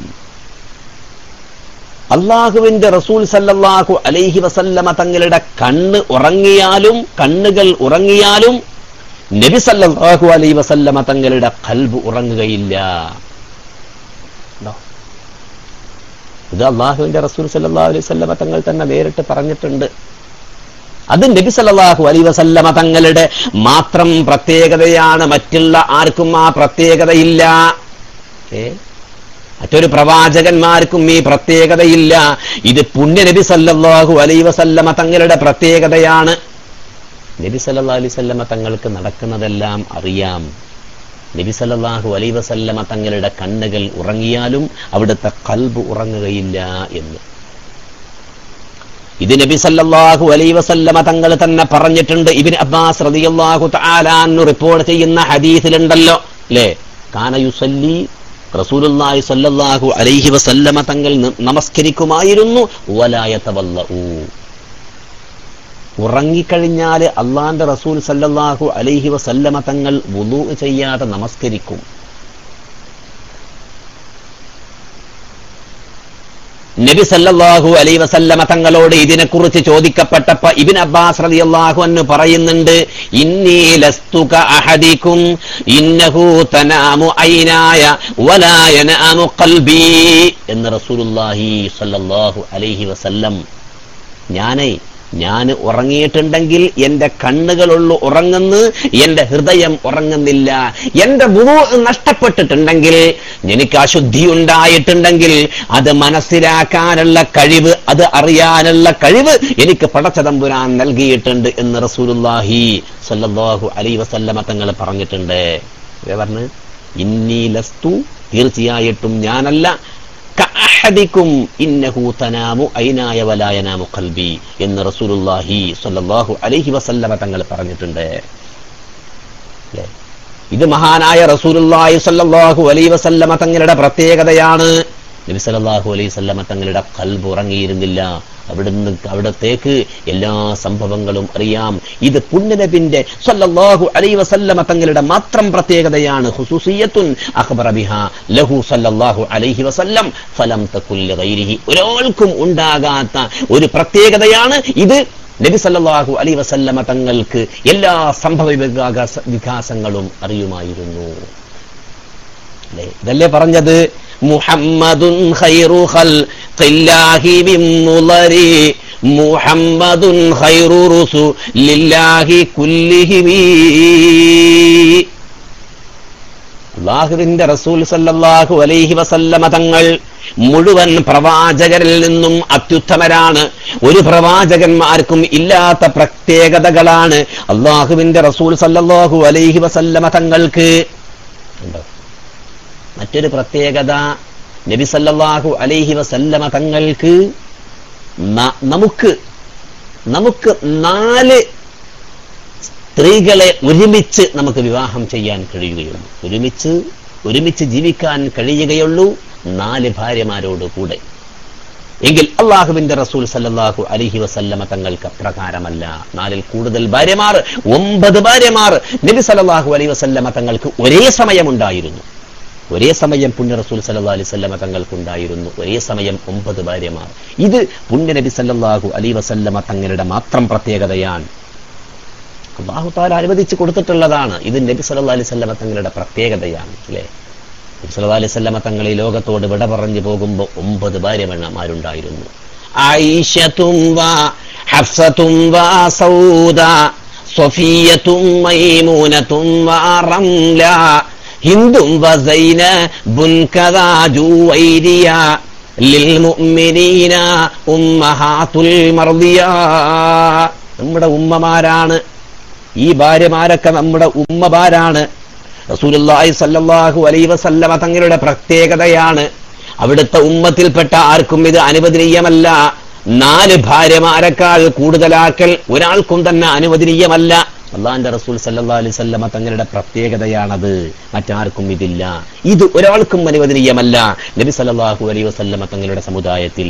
അള്ളാഹുവിന്റെ റസൂൽ സല്ലല്ലാഹു അലൈഹി വസല്ലമ തങ്ങളുടെ കണ്ണ് ഉറങ്ങിയാലും കണ്ണുകൾ ഉറങ്ങിയാലും നബി സല്ലല്ലാഹു അലൈഹി വസല്ലമ തങ്ങളുടെ കൽബ് ഉറങ്ങുകയില്ല ഉണ്ടോ? ഇത് അള്ളാഹുവിന്റെ റസൂൽ സല്ലല്ലാഹു അലൈഹി വസല്ലമ തങ്ങൾ തന്നെ നേരിട്ട് പറഞ്ഞിട്ടുണ്ട് അത് നബി സല്ലല്ലാഹു അലൈഹി വസല്ലമ തങ്ങളുടെ മാത്രം പ്രത്യേകതയാണ് മറ്റുള്ള ആർക്കും ആ പ്രത്യേകതയില്ല ഏ മറ്റൊരു പ്രവാചകന്മാർക്കും ഈ പ്രത്യേകതയില്ല ഇത് പുണ്യ നബി സല്ലല്ലാഹു അലൈഹി വസല്ലമ തങ്ങളുടെ പ്രത്യേകതയാണ് നബി സല്ലല്ലാഹു അലൈഹി വസല്ലമ തങ്ങൾക്ക് നടക്കുന്നതെല്ലാം അറിയാം നബി സല്ലല്ലാഹു അലൈഹി വസല്ലമ തങ്ങളുടെ കണ്ണുകൾ ഉറങ്ങിയാലും അവിടുത്തെ കൽബ് ഉറങ്ങുകയില്ല എന്ന് ഇത് നബി സല്ലല്ലാഹു അലൈഹി വസല്ലമ തങ്ങൾ തന്നെ പറഞ്ഞിട്ടുണ്ട് ഇബ്നു അബ്ബാസ് റളിയല്ലാഹു തആല അൻഹു റിപ്പോർട്ട് ചെയ്യുന്ന ഹദീസിലുണ്ടല്ലോ അല്ലേ കാന യുസല്ലി റസൂലുള്ളാഹി സല്ലല്ലാഹു അലൈഹി വസല്ലമ തങ്ങൾ ന- നമസ്കരിക്കുമായിരുന്നു വലായതവല്ലഉ ഉറങ്ങിക്കഴിഞ്ഞാൽ അള്ളാന്റെ റസൂൽ സല്ലല്ലാഹു അലൈഹി വസല്ലമ തങ്ങൾ വുളു ചെയ്യാതെ നമസ്കരിക്കും നബി സല്ലല്ലാഹു അലൈഹി വസല്ലമ തങ്ങളോട് ഇതിനെക്കുറിച്ച് ചോദിക്കപ്പെട്ടപ്പോ ഇബ്ൻ അബ്ബാസ് റളിയല്ലാഹു അൻഹു പറയുന്നുണ്ട് ഇന്നി ലസ്തുക അഹദിക്കും ഇന്നഹു തനാമു ഐനായ വലാ യനാമു ഖൽബി എന്ന് റസൂലുള്ളാഹി സല്ലല്ലാഹു അലൈഹി വസല്ലം ഞാനേ ഞാൻ ഉറങ്ങിയിട്ടുണ്ടെങ്കിൽ എന്റെ കണ്ണുകളുള്ളു ഉറങ്ങുന്നു എന്റെ ഹൃദയം ഉറങ്ങുന്നില്ല എന്റെ വുളു നഷ്ടപ്പെട്ടിട്ടുണ്ടെങ്കിൽ എനിക്ക് അശുദ്ധി ഉണ്ടായിട്ടുണ്ടെങ്കിൽ അത് മനസ്സിലാക്കാനുള്ള കഴിവ് അത് അറിയാനുള്ള കഴിവ് എനിക്ക് പടച്ചതമ്പുരാൻ നൽകിയിട്ടുണ്ട് എന്ന് റസൂലുള്ളാഹി സല്ലല്ലാഹു അലൈഹി വസല്ലമ തങ്ങൾ പറഞ്ഞിട്ടുണ്ട് ഇതേ പറഞ്ഞ് ഇന്നി ലസ്തു തീർച്ചയായിട്ടും ഞാനല്ല കഅഹദിക്കും ഇന്നഹു തനാമു ഐനായ വലായനാമു ഖൽബി എന്ന് റസൂലുള്ളാഹി സ്വല്ലല്ലാഹു അലൈഹി വസല്ലമ തങ്ങൾ പറഞ്ഞിട്ടുണ്ട് ല്ലേ? ഇത് മഹാനായ റസൂലുള്ളാഹി സ്വല്ലല്ലാഹു അലൈഹി വസല്ലമ തങ്ങളുടെ പ്രത്യേകതയാണ് നബി സല്ലല്ലാഹു അലൈഹി വസല്ലമ തങ്ങളുടെ കൽബ് ഉറങ്ങിയിരുന്നില്ല അവിടുന്ന് അവിടത്തേക്ക് എല്ലാ സംഭവങ്ങളും അറിയാം ഇത് പുണ്യനബിന്റെ സല്ലല്ലാഹു അലൈഹി വസല്ലമ തങ്ങളുടെ മാത്രം പ്രത്യേകതയാണ് ഖുസൂസിയത്തുൻ അഖ്ബറ ബിഹാ ലഹു സല്ലല്ലാഹു അലൈഹി വസല്ലം ഫലം തകുൽ ഗൈരിഹി ഒരാൾക്കും ഉണ്ടാകാത്ത ഒരു പ്രത്യേകതയാണ് ഇത് നബി സല്ലല്ലാഹു അലൈഹി വസല്ലമ തങ്ങൾക്ക് എല്ലാ സംഭവ വികാസ- വികാസങ്ങളും അറിയുമായിരുന്നു അല്ലേ ഇതല്ലേ പറഞ്ഞത് മുഹമ്മദുൻ ഖൈറു ഖൽഖില്ലാഹി മിൻ മുളരി മുഹമ്മദുൻ ഖൈറു റുസുലില്ലാഹി കുല്ലിഹിമീ അള്ളാഹുവിന്റെ റസൂൽ സല്ലല്ലാഹു അലൈഹി വസല്ലമ തങ്ങൾ മുഴുവൻ പ്രവാചകരിൽ നിന്നും അത്യുത്തമരാണ് ഒരു പ്രവാചകന്മാർക്കും ഇല്ലാത്ത പ്രത്യേകതകളാണ് അള്ളാഹുവിന്റെ റസൂൽ സല്ലല്ലാഹു അലൈഹി വസല്ലമ തങ്ങൾക്ക് ഉണ്ടോ മറ്റൊരു പ്രത്യേകത നബി സല്ലല്ലാഹു അലൈഹി വസല്ലമ തങ്ങൾക്ക് ന- നമുക്ക് നമുക്ക് നാല് സ്ത്രീകളെ ഒരുമിച്ച് നമുക്ക് വിവാഹം ചെയ്യാൻ കഴിയുകയുള്ളൂ ഒരുമിച്ച് ഒരുമിച്ച് ജീവിക്കാൻ കഴിയുകയുള്ളൂ നാല് ഭാര്യമാരോട് കൂടെ എങ്കിൽ അള്ളാഹുവിന്റെ റസൂൽ സല്ലല്ലാഹു അലൈഹി വസല്ലമ തങ്ങൾക്ക് അപ്രകാരമല്ല നാലിൽ കൂടുതൽ ഭാര്യമാർ ഒമ്പത് ഭാര്യമാർ നബി സല്ലല്ലാഹു അലൈഹി വസല്ലമ തങ്ങൾക്ക് ഒരേ സമയമുണ്ടായിരുന്നു ഒരേ സമയം പുണ്യ റസൂൽ സല്ലല്ലാഹു അലൈഹി വസല്ലമ തങ്ങൾക്കുണ്ടായിരുന്നു ഒരേ സമയം ഒമ്പത് ഭാര്യമാർ ഇത് പുണ്യ നബി സല്ലല്ലാഹു അലൈഹി വസല്ലമ തങ്ങളുടെ മാത്രം പ്രത്യേകതയാണ് അള്ളാഹു താല അനുവദിച്ചു കൊടുത്തിട്ടുള്ളതാണ് ഇത് നബി സല്ലല്ലാഹു അലൈഹി വസല്ലമ തങ്ങളുടെ പ്രത്യേകതയാണ് അല്ലേ നബി സല്ലല്ലാഹു അലൈഹി വസല്ലമ തങ്ങൾ ഈ ലോകത്തോട് വിട പറഞ്ഞു പോകുമ്പോൾ ഒമ്പത് ഭാര്യമാരുണ്ടായിരുന്നു ആയിഷത്തും വാ ഹഫ്സത്തും വാ സൗദ സഫിയത്തും മൈമൂനത്തും വാ റംല ഹിന്ദും വസൈന ബുൻകദാ ജുവൈരിയ ലിൽമുഅ്മിനീന ഉമ്മഹാത്തുൽ മർദിയാ നമ്മുടെ ഉമ്മമാരാണ് ഈ ഭാര്യമാരൊക്കെ നമ്മുടെ ഉമ്മമാരാണ് റസൂലുള്ളാഹി സല്ലല്ലാഹു അലൈഹി വസല്ലമ തങ്ങളുടെ പ്രത്യേകതയാണ് അവിടുത്തെ ഉമ്മത്തിൽപ്പെട്ട ആർക്കും ഇത് അനുവദനീയമല്ല നാല് ഭാര്യമാരെക്കാൾ കൂടുതലാക്കൽ ഒരാൾക്കും തന്നെ അനുവദനീയമല്ല അള്ളാന്റെ റസൂൽ സല്ലല്ലാഹു അലൈഹി വസല്ലമ തങ്ങളുടെ പ്രത്യേകതയാണത് മറ്റാർക്കും ഇതില്ല ഇത് ഒരാൾക്കും അനുവദനീയമല്ല നബി സല്ലല്ലാഹു അലൈഹി വസല്ലമ തങ്ങളുടെ സമുദായത്തിൽ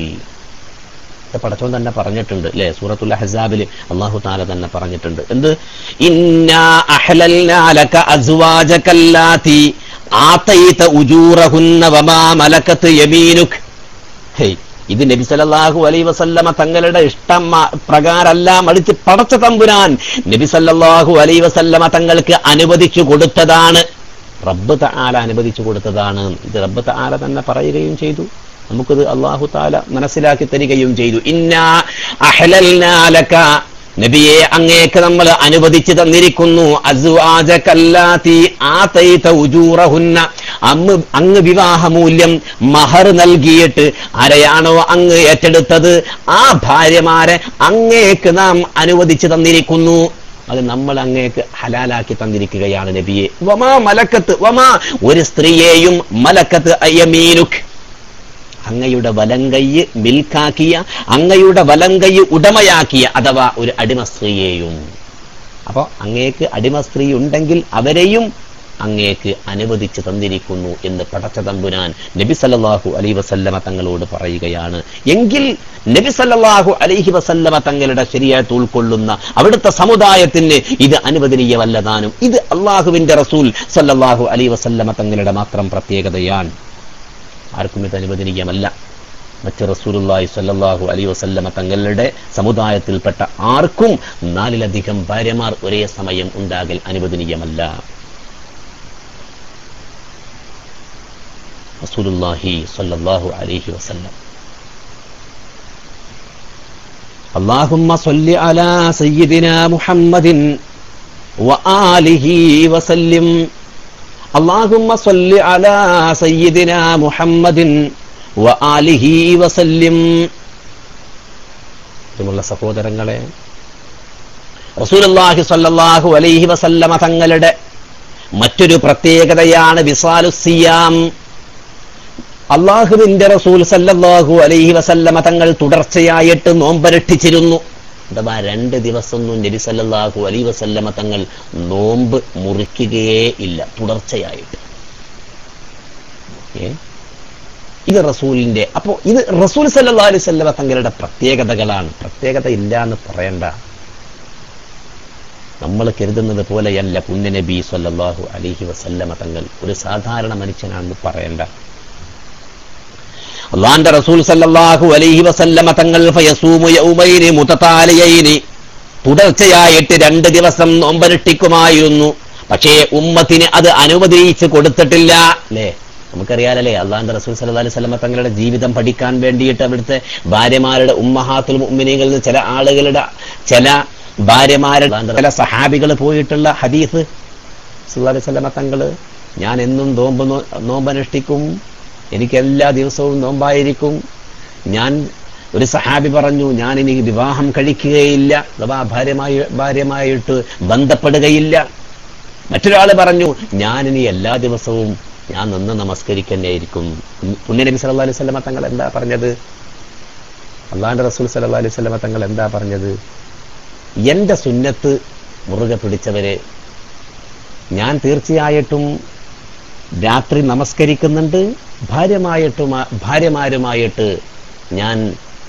ഇത് പടച്ചോൻ തന്നെ പറഞ്ഞിട്ടുണ്ട് അല്ലെ സൂറത്തുൽ അഹ്സാബിൽ അള്ളാഹു താല തന്നെ പറഞ്ഞിട്ടുണ്ട് എന്ത് ഇന്നാ അഹ്ലൽനാ ലക അസ്വാജകല്ലാത്തി ആതൈത ഉജൂറഹുന്ന വമാ മലക്കത്ത് യമീനുക് ഹേയ് ഇത് നബി സല്ലല്ലാഹു അലൈഹി വസല്ലമ തങ്ങളുടെ ഇഷ്ടം മ- പ്രകാരല്ല മറിച്ച് പടച്ച തമ്പുരാൻ നബി സല്ലല്ലാഹു അലൈഹി വസല്ലമ തങ്ങൾക്ക് അനുവദിച്ചു കൊടുത്തതാണ് റബ്ബ് തആല അനുവദിച്ചു കൊടുത്തതാണ് ഇത് റബ്ബ് തആല തന്നെ പറയുകയും ചെയ്തു നമുക്കിത് അള്ളാഹു താല മനസ്സിലാക്കി തരികയും ചെയ്തു ഇന്നാ അഹ്ലൽനാ ലക നബിയെ അങ്ങേക്ക് നമ്മൾ അനുവദിച്ചു തന്നിരിക്കുന്നു അസ്വാജകല്ലാത്തി ആതൈത ഉജൂറഹുന്ന അമ്മ് അങ്ങ് വിവാഹമൂല്യം മഹർ നൽകിയിട്ട് ആരെയാണോ അങ്ങ് ഏറ്റെടുത്തത് ആ ഭാര്യമാരെ അങ്ങേക്ക് നാം അനുവദിച്ചു തന്നിരിക്കുന്നു അത് നമ്മൾ അങ്ങേക്ക് ഹലാലാക്കി തന്നിരിക്കുകയാണ് നബിയെ വമാ മലക്കത്ത് വമാ ഒരു സ്ത്രീയെയും മലക്കത്ത് അയ്യമീനുക് അങ്ങയുടെ വലങ്കയ്യ് മിൽക്കാക്കിയ അങ്ങയുടെ വലങ്കയ്യ് ഉടമയാക്കിയ അഥവാ ഒരു അടിമ സ്ത്രീയെയും അപ്പൊ അങ്ങേക്ക് അടിമ സ്ത്രീ ഉണ്ടെങ്കിൽ അവരെയും അങ്ങേക്ക് അനുവദിച്ചു തന്നിരിക്കുന്നു എന്ന് പടച്ച തമ്പുരാൻ നബി സല്ലല്ലാഹു അലൈഹി വസല്ലമ തങ്ങളോട് പറയുകയാണ് എങ്കിൽ നബി സല്ലല്ലാഹു അലൈഹി വസല്ലമ തങ്ങളുടെ ശരിയായിട്ട് ഉൾക്കൊള്ളുന്ന അവിടുത്തെ സമുദായത്തിന് ഇത് അനുവദനീയമല്ലതാനും ഇത് അള്ളാഹുവിന്റെ റസൂൽ സല്ലല്ലാഹു അലൈഹി വസല്ലമ തങ്ങളുടെ മാത്രം പ്രത്യേകതയാണ് ആർക്കും ഇത് അനുവദനീയമല്ല മറ്റ് റസൂലുള്ളാഹി സ്വല്ലല്ലാഹു അലൈഹി വസല്ലമ തങ്ങളുടെ സമുദായത്തിൽപ്പെട്ട ആർക്കും നാലിലധികം ഭാര്യമാർ ഒരേ സമയം ഉണ്ടാകൽ അനുവദനീയമല്ല റസൂലുള്ളാഹി സ്വല്ലല്ലാഹു അലൈഹി വസല്ലം اللهم صل على سيدنا محمد وآله وسلم اللهم صل على سيدنا محمد وآله وسلم പ്രിയമുള്ള സഹോദരങ്ങളെ റസൂലുള്ളാഹി സ്വല്ലല്ലാഹു അലൈഹി വസല്ലമ തങ്ങളുടെ മറ്റൊരു പ്രത്യേകതയാണ് വിസാലുസിയാം അള്ളാഹുവിന്റെ റസൂൽ സല്ലല്ലാഹു അലൈഹി വസല്ലമ തങ്ങൾ തുടർച്ചയായിട്ട് നോമ്പരട്ടിച്ചിരുന്നു അഥവാ രണ്ട് ദിവസമൊന്നും നബി സല്ലല്ലാഹു അലൈഹി വസല്ലമ തങ്ങൾ നോമ്പ് മുറിക്കുകയേ ഇല്ല തുടർച്ചയായിട്ട് ഏ? ഇത് റസൂലിന്റെ അപ്പോ ഇത് റസൂൽ സല്ലല്ലാഹു അലൈഹി വസല്ലമ തങ്ങളുടെ പ്രത്യേകതകളാണ് പ്രത്യേകത ഇല്ല എന്ന് പറയണ്ട നമ്മൾ കരുതുന്നത് പോലെയല്ല പുണ്യനബി സല്ലല്ലാഹു അലൈഹി വസല്ലമ തങ്ങൾ ഒരു സാധാരണ മനുഷ്യനാണെന്ന് പറയണ്ട അള്ളാന്റെ റസൂൽ സല്ലല്ലാഹു അലൈഹി വസല്ലമ തങ്ങൾ ഫയസൂമു യൗമൈനി മുതതാലിയൈനി തുടർച്ചയായിട്ട് രണ്ട് ദിവസം നോമ്പനുഷ്ഠിക്കുമായിരുന്നു പക്ഷേ ഉമ്മത്തിന് അത് അനുവദിച്ച് കൊടുത്തിട്ടില്ല അല്ലേ നമുക്കറിയാലല്ലേ അള്ളാന്റെ റസൂൽ സല്ലല്ലാഹു അലൈഹി വസല്ലമ തങ്ങളുടെ ജീവിതം പഠിക്കാൻ വേണ്ടിയിട്ട് അവിടുത്തെ ഭാര്യമാരുടെ ഉമ്മഹാത്തുൽ മുഅ്മിനീങ്ങളിൽ നിന്ന് ചില ആളുകളുടെ ചില ഭാര്യമാരുടെ അള്ളാന്റെ ചില സഹാബികൾ പോയിട്ടുള്ള ഹദീസ് സല്ലല്ലാഹു അലൈഹി വസല്ലമ തങ്ങള് ഞാൻ എന്നും നോമ്പ് നോ- നോമ്പനുഷ്ഠിക്കും എനിക്ക് എല്ലാ ദിവസവും നോമ്പായിരിക്കും ഞാൻ ഒരു സഹാബി പറഞ്ഞു ഞാൻ ഇനി വിവാഹം കഴിക്കുകയില്ല അഥവാ ഭാര്യമായി ഭാര്യമായിട്ട് ബന്ധപ്പെടുകയില്ല മറ്റൊരാൾ പറഞ്ഞു ഞാൻ ഇനി എല്ലാ ദിവസവും ഞാൻ നിന്ന് നമസ്കരിക്കുന്നേയിരിക്കും പുണ്യനബി സല്ലല്ലാഹു അലൈഹി വസല്ലമ തങ്ങൾ എന്താ പറഞ്ഞത് അള്ളാന്റെ റസൂൽ സല്ലല്ലാഹു അലൈഹി വസല്ലമ തങ്ങൾ എന്താ പറഞ്ഞത് എന്റെ സുന്നത്ത് മുറുകെ പിടിച്ചവരെ ഞാൻ തീർച്ചയായിട്ടും രാത്രി നമസ്കരിക്കുന്നുണ്ട് ഭാര്യമായിട്ടും ഭാര്യമാരുമായിട്ട് ഞാൻ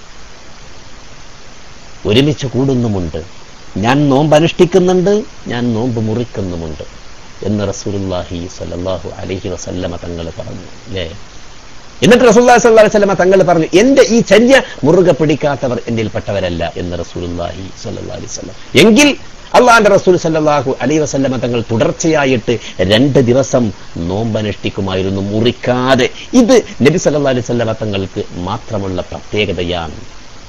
ഒരുമിച്ച് കൂടുന്നുമുണ്ട് ഞാൻ നോമ്പ് അനുഷ്ഠിക്കുന്നുണ്ട് ഞാൻ നോമ്പ് മുറിക്കുന്നുമുണ്ട് എന്ന് റസൂലുള്ളാഹി സ്വല്ലല്ലാഹു അലൈഹി വസല്ലമ തങ്ങൾ പറഞ്ഞു അല്ലേ എന്നിട്ട് റസൂലുള്ളാഹി സ്വല്ലല്ലാഹു അലൈഹി വസല്ലമ തങ്ങൾ പറഞ്ഞു എന്റെ ഈ ചര്യ മുറുകെ പിടിക്കാത്തവർ എന്നിൽപ്പെട്ടവരല്ല എന്ന് റസൂലുള്ളാഹി സ്വല്ലല്ലാഹു അലൈഹി വസല്ലം എങ്കിൽ അള്ളാന്റെ റസൂൽ സല്ലല്ലാഹു അലൈഹി വസല്ലമ തങ്ങൾ തുടർച്ചയായിട്ട് രണ്ട് ദിവസം നോമ്പനുഷ്ഠിക്കുമായിരുന്നു മുറിക്കാതെ ഇത് നബി സല്ലല്ലാഹു അലൈഹി വസല്ലമ തങ്ങൾക്ക് മാത്രമുള്ള പ്രത്യേകതയാണ്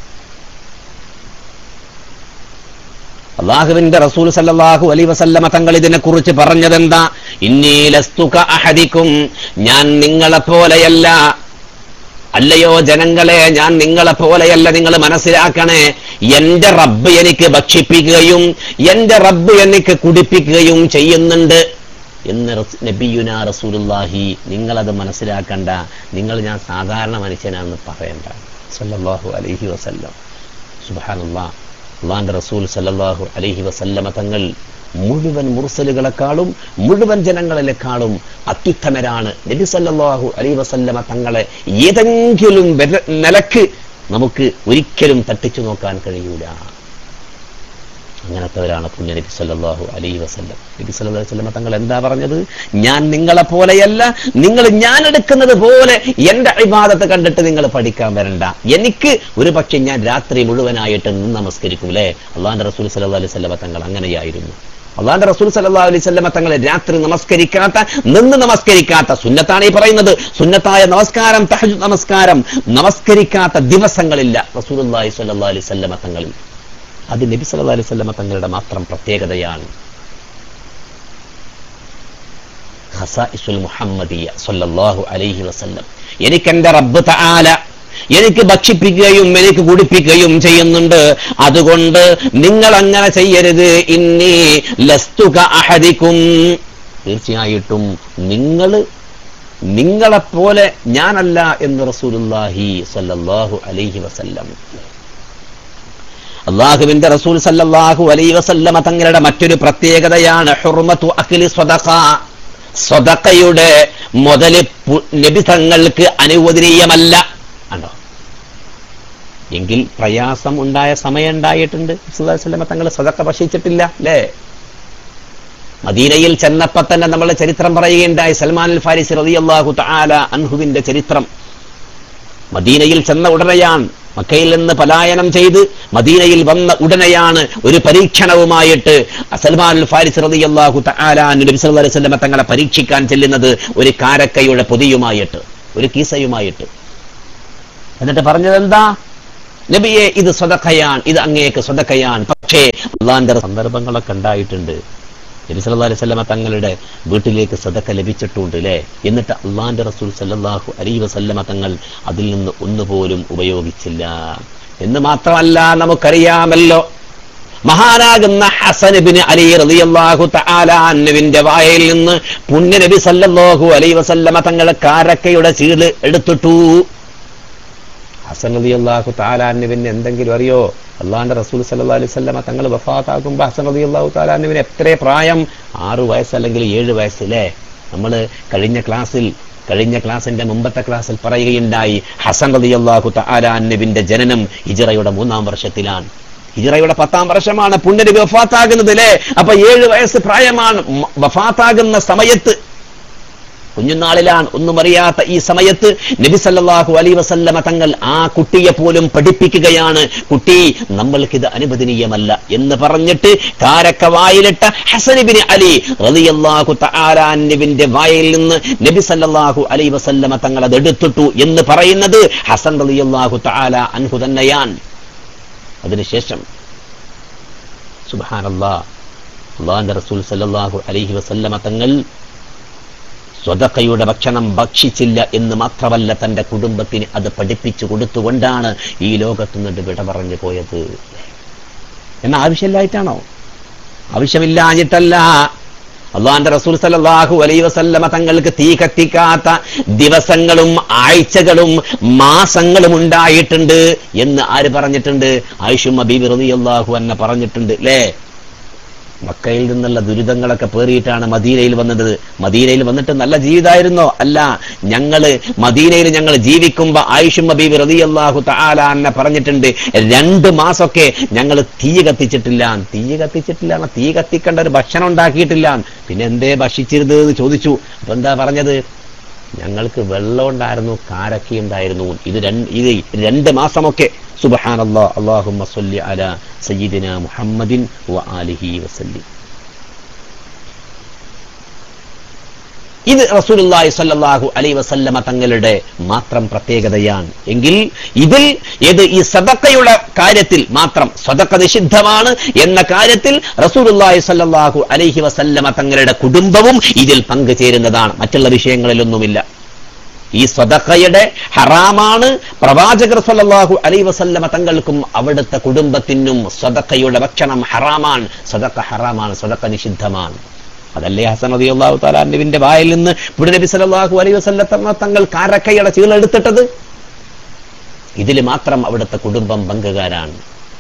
അള്ളാഹുവിന്റെ റസൂൽ സല്ലല്ലാഹു അലൈഹി വസല്ലമ തങ്ങൾ ഇതിനെ കുറിച്ച് പറഞ്ഞതെന്താ ഇന്നീലസ്തുക അഹദിക്കും ഞാൻ നിങ്ങളെ പോലെയല്ല അല്ലയോ ജനങ്ങളെ ഞാൻ നിങ്ങളെ പോലെയല്ല നിങ്ങൾ മനസ്സിലാക്കണേ എന്റെ റബ്ബ് എനിക്ക് ഭക്ഷിപ്പിക്കുകയും എന്റെ റബ്ബ് എനിക്ക് കുടിപ്പിക്കുകയും ചെയ്യുന്നുണ്ട് എന്ന് റസ്- നബിയുന റസൂലുള്ളാഹി നിങ്ങളത് മനസ്സിലാക്കണ്ട നിങ്ങൾ ഞാൻ സാധാരണ മനുഷ്യനാണെന്ന് പറയണ്ട സല്ലല്ലാഹു അലൈഹി വസല്ലം സുബ്ഹാനല്ലാഹ് അള്ളാന്റെ റസൂൽ സല്ലല്ലാഹു അലൈഹി വസല്ലമ തങ്ങൾ മുഴുവൻ മുർസലുകളെക്കാളും മുഴുവൻ ജനങ്ങളിലെക്കാളും അത്യുത്തമരാണ് നബി സല്ലല്ലാഹു അലൈഹി വസല്ലമ തങ്ങളെ ഏതെങ്കിലും വെല- നിലക്ക് നമുക്ക് ഒരിക്കലും തട്ടിച്ചു നോക്കാൻ കഴിയൂല അങ്ങനത്തവരാണ് പുണ്യ നബി സല്ലല്ലാഹു അലൈഹി വസല്ലം നബി സല്ലല്ലാഹു അലൈഹി വസല്ലം തങ്ങൾ എന്താ പറഞ്ഞത് ഞാൻ നിങ്ങളെ പോലെയല്ല നിങ്ങൾ ഞാൻ എടുക്കുന്നത് പോലെ എന്റെ ഇബാദത്ത് കണ്ടിട്ട് നിങ്ങൾ പഠിക്കാൻ വരണ്ട എനിക്ക് ഒരു പക്ഷെ ഞാൻ രാത്രി മുഴുവനായിട്ട് നിന്ന് നമസ്കരിക്കും അല്ലേ അള്ളാന്റെ റസൂൽ സല്ലല്ലാഹു അലൈഹി വസല്ലം തങ്ങൾ അങ്ങനെയായിരുന്നു അള്ളാന്റെ റസൂൽ സല്ലല്ലാഹു അലൈഹി വസല്ലം തങ്ങളെ രാത്രി നമസ്കരിക്കാത്ത നിന്ന് നമസ്കരിക്കാത്ത സുന്നത്താണ് ഈ പറയുന്നത് സുന്നത്തായ നമസ്കാരം തഹജ്ജുദ് നമസ്കാരം നമസ്കരിക്കാത്ത ദിവസങ്ങളില്ല റസൂലുള്ളാഹി സ്വല്ലല്ലാഹു അലൈഹി വസല്ലം തങ്ങളിൽ അത് നബി സല്ലല്ലാഹു അലൈഹി വസല്ലമ തങ്ങളുടെ മാത്രം പ്രത്യേകതയാണ് ഖസായിസുൽ മുഹമ്മദിയ സല്ലല്ലാഹു അലൈഹി വസല്ലം എനിക്ക് എൻ്റെ റബ്ബ് തആല എനിക്ക് ഭക്ഷിപ്പിക്കുകയും എനിക്ക് കുടിപ്പിക്കുകയും ചെയ്യുന്നുണ്ട് അതുകൊണ്ട് നിങ്ങൾ അങ്ങനെ ചെയ്യരുത് ഇന്നി ലസ്തുക അഹദിക്കും തീർച്ചയായിട്ടും നിങ്ങൾ നിങ്ങളെപ്പോലെ ഞാനല്ല എന്ന് റസൂലുള്ളാഹി സല്ലല്ലാഹു അലൈഹി വസല്ലം അള്ളാഹുവിന്റെ റസൂൽ സല്ലല്ലാഹു അലൈഹി വസല്ലമ തങ്ങളുടെ മറ്റൊരു പ്രത്യേകതയാണ് ഹുർമത്തു അഖിലി സ്വദഖ സ്വദഖയുടെ മുതല് പു- നബി തങ്ങൾക്ക് അനുവദനീയമല്ല കണ്ടോ എങ്കിൽ പ്രയാസം ഉണ്ടായ സമയം ഉണ്ടായിട്ടുണ്ട് റസൂലുള്ളാഹി സ്വല്ലല്ലാഹു അലൈഹി വസല്ലമ തങ്ങൾ സ്വദഖ ഭക്ഷിച്ചിട്ടില്ല അല്ലേ മദീനയിൽ ചെന്നപ്പോ തന്നെ നമ്മൾ ചരിത്രം പറയുകയുണ്ടായി സൽമാൻ അൽ ഫാരിസ് റളിയല്ലാഹു തആല അൻഹുവിന്റെ ചരിത്രം മദീനയിൽ ചെന്ന ഉടനെയാണ് മക്കയിൽ നിന്ന് പലായനം ചെയ്ത് മദീനയിൽ വന്ന ഉടനെയാണ് ഒരു പരീക്ഷണവുമായിട്ട് സൽമാൻ അൽ ഫാരിസ് റളിയല്ലാഹു തആല നബി സല്ലല്ലാഹു അലൈഹി വസല്ലം തങ്ങളെ പരീക്ഷിക്കാൻ ചെല്ലുന്നത് ഒരു കാരക്കയുടെ പൊതിയുമായിട്ട് ഒരു കീസയുമായിട്ട് എന്നിട്ട് പറഞ്ഞത് എന്താ നബിയെ ഇത് സ്വതക്കയാൻ ഇത് അങ്ങേക്ക് സ്വതക്കയാൻ പക്ഷേ അള്ളാന്റെ സന്ദർഭങ്ങളൊക്കെ ഉണ്ടായിട്ടുണ്ട് നബി സല്ലല്ലാഹു അലൈഹി വസല്ലമ തങ്ങളുടെ വീട്ടിലേക്ക് സദക്ക ലഭിച്ചിട്ടുണ്ട് അല്ലേ എന്നിട്ട് അള്ളാന്റെ റസൂൽ സല്ലല്ലാഹു അലൈഹി വസല്ലമ തങ്ങൾ അതിൽ നിന്ന് ഒന്നുപോലും ഉപയോഗിച്ചില്ല എന്ന് മാത്രമല്ല നമുക്കറിയാമല്ലോ മഹാനാകുന്ന ഹസനബിന് അലി റളിയല്ലാഹു തആല അന്നുവിന്റെ വായയിൽ നിന്ന് പുണ്യ നബി സല്ലല്ലാഹു അലൈഹി വസല്ലമ തങ്ങൾ കാരക്കയുടെ ചീട് എടുത്തിട്ടു ഹസൻ റതി അള്ളാഹു താലാന്നുവിന് എന്തെങ്കിലും അറിയോ അള്ളാന്റെ റസൂൽ സല്ലാ അലൈഹി സ്വല്ലമ തങ്ങൾ വഫാത്താകുമ്പോ ഹസൻ റതി അള്ളാഹു താലാന്നുവിന് എത്ര പ്രായം ആറു വയസ്സ് അല്ലെങ്കിൽ ഏഴ് വയസ്സ് അല്ലേ നമ്മൾ കഴിഞ്ഞ ക്ലാസ്സിൽ കഴിഞ്ഞ ക്ലാസിന്റെ മുമ്പത്തെ ക്ലാസ്സിൽ പറയുകയുണ്ടായി ഹസൻ റതി അള്ളാഹു താലാന്നുവിന്റെ ജനനം ഹിജറയുടെ മൂന്നാം വർഷത്തിലാണ് ഹിജറയുടെ പത്താം വർഷമാണ് പുണ്യനബി വഫാത്താകുന്നത് അല്ലേ അപ്പൊ ഏഴ് വയസ്സ് പ്രായമാണ് മ- വഫാത്താകുന്ന സമയത്ത് കുഞ്ഞുനാളിലാണ് ഒന്നും അറിയാത്ത ഈ സമയത്ത് നബി സല്ലല്ലാഹു അലൈഹി വസല്ലമ തങ്ങൾ ആ കുട്ടിയെ പോലും പഠിപ്പിക്കുകയാണ് കുട്ടി നമ്മൾക്കിത് അനുവദനീയമല്ല എന്ന് പറഞ്ഞിട്ട് കാരക്ക വായിലിട്ട ഹസനിബിന് അലി റളിയല്ലാഹു തആലാന്റെ വായിൽ നിന്ന് നബി സല്ലല്ലാഹു അലൈഹി വസല്ലമ തങ്ങൾ അത് എടുത്തിട്ടു എന്ന് പറയുന്നത് ഹസൻ റളിയല്ലാഹു തആല അൻഹു തന്നെയാൻ അതിനുശേഷം സുബ്ഹാനല്ലാ അള്ളാഹിന്റെ റസൂൽ സല്ലല്ലാഹു അലൈഹി വസല്ലമ തങ്ങൾ സ്വതക്കയുടെ ഭക്ഷണം ഭക്ഷിച്ചില്ല എന്ന് മാത്രമല്ല തന്റെ കുടുംബത്തിന് അത് പഠിപ്പിച്ചു കൊടുത്തുകൊണ്ടാണ് ഈ ലോകത്തു നിന്നിട്ട് വിട പറഞ്ഞു പോയത് എന്ന ആവശ്യമില്ലായിട്ടാണോ ആവശ്യമില്ലാഞ്ഞിട്ടല്ല അള്ളാന്റെ റസൂൽ സല്ലല്ലാഹു അലൈഹി വസല്ലമ തങ്ങൾക്ക് തീ കത്തിക്കാത്ത ദിവസങ്ങളും ആഴ്ചകളും മാസങ്ങളും ഉണ്ടായിട്ടുണ്ട് എന്ന് ആര് പറഞ്ഞിട്ടുണ്ട് ആയിഷുമ്മ ബീബി റളിയല്ലാഹു അന്ന പറഞ്ഞിട്ടുണ്ട് അല്ലേ മക്കയിൽ നിന്നുള്ള ദുരിതങ്ങളൊക്കെ പേറിയിട്ടാണ് മദീനയിൽ വന്നത് മദീനയിൽ വന്നിട്ട് നല്ല ജീവിതമായിരുന്നോ അല്ല ഞങ്ങള് മദീനയിൽ ഞങ്ങൾ ജീവിക്കുമ്പോ ആയിഷും ബീബി റളിയല്ലാഹു തആല എന്നെ പറഞ്ഞിട്ടുണ്ട് രണ്ട് മാസമൊക്കെ ഞങ്ങൾ തീ കത്തിച്ചിട്ടില്ല തീ കത്തിച്ചിട്ടില്ല തീ കത്തിക്കേണ്ട ഒരു ഭക്ഷണം ഉണ്ടാക്കിയിട്ടില്ല പിന്നെ എന്തേ ഭക്ഷിച്ചിരുന്നത് എന്ന് ചോദിച്ചു അപ്പൊ എന്താ പറഞ്ഞത് ഞങ്ങൾക്ക് വെള്ളം ഉണ്ടായിരുന്നു കാരക്കി ഉണ്ടായിരുന്നു ഇത് രണ്ട് ഇത് രണ്ട് മാസമൊക്കെ സുബഹാനല്ലാ അള്ളാഹുമ്മ സല്ലി അല സയ്യിദിന മുഹമ്മദിൻ വ ആലിഹി വസല്ലി ഇത് റസൂലുള്ളാഹി സ്വല്ലല്ലാഹു അലൈഹി വസല്ലമ തങ്ങളുടെ മാത്രം പ്രത്യേകതയാണ് എങ്കിൽ ഇതിൽ ഏത് ഈ സദക്കയുടെ കാര്യത്തിൽ മാത്രം സദക്ക നിഷിദ്ധമാണ് എന്ന കാര്യത്തിൽ റസൂലുള്ളാഹി സ്വല്ലല്ലാഹു അലൈഹി വസല്ലമ തങ്ങളുടെ കുടുംബവും ഇതിൽ പങ്കുചേരുന്നതാണ് മറ്റുള്ള വിഷയങ്ങളിലൊന്നുമില്ല ഈ സ്വതക്കയുടെ ഹറാമാണ് പ്രവാചകർ സല്ലല്ലാഹു അലൈഹി വസല്ലമ തങ്ങൾക്കും അവിടുത്തെ കുടുംബത്തിനും സ്വതക്കയുടെ ഭക്ഷണം ഹറാമാണ് സ്വതക്ക ഹറാമാണ് സ്വതക്ക നിഷിദ്ധമാണ് അതല്ലേ ഹസൻ റളിയല്ലാഹു തആല നബിന്റെ വായിൽ നിന്ന് ഇവിടെ നബി സല്ലല്ലാഹു അലൈഹി വസല്ലം തങ്ങൾ കാരക്കയുടെ ചീളെടുത്തിട്ടത് ഇതിൽ മാത്രം അവിടുത്തെ കുടുംബം പങ്കുകാരാണ്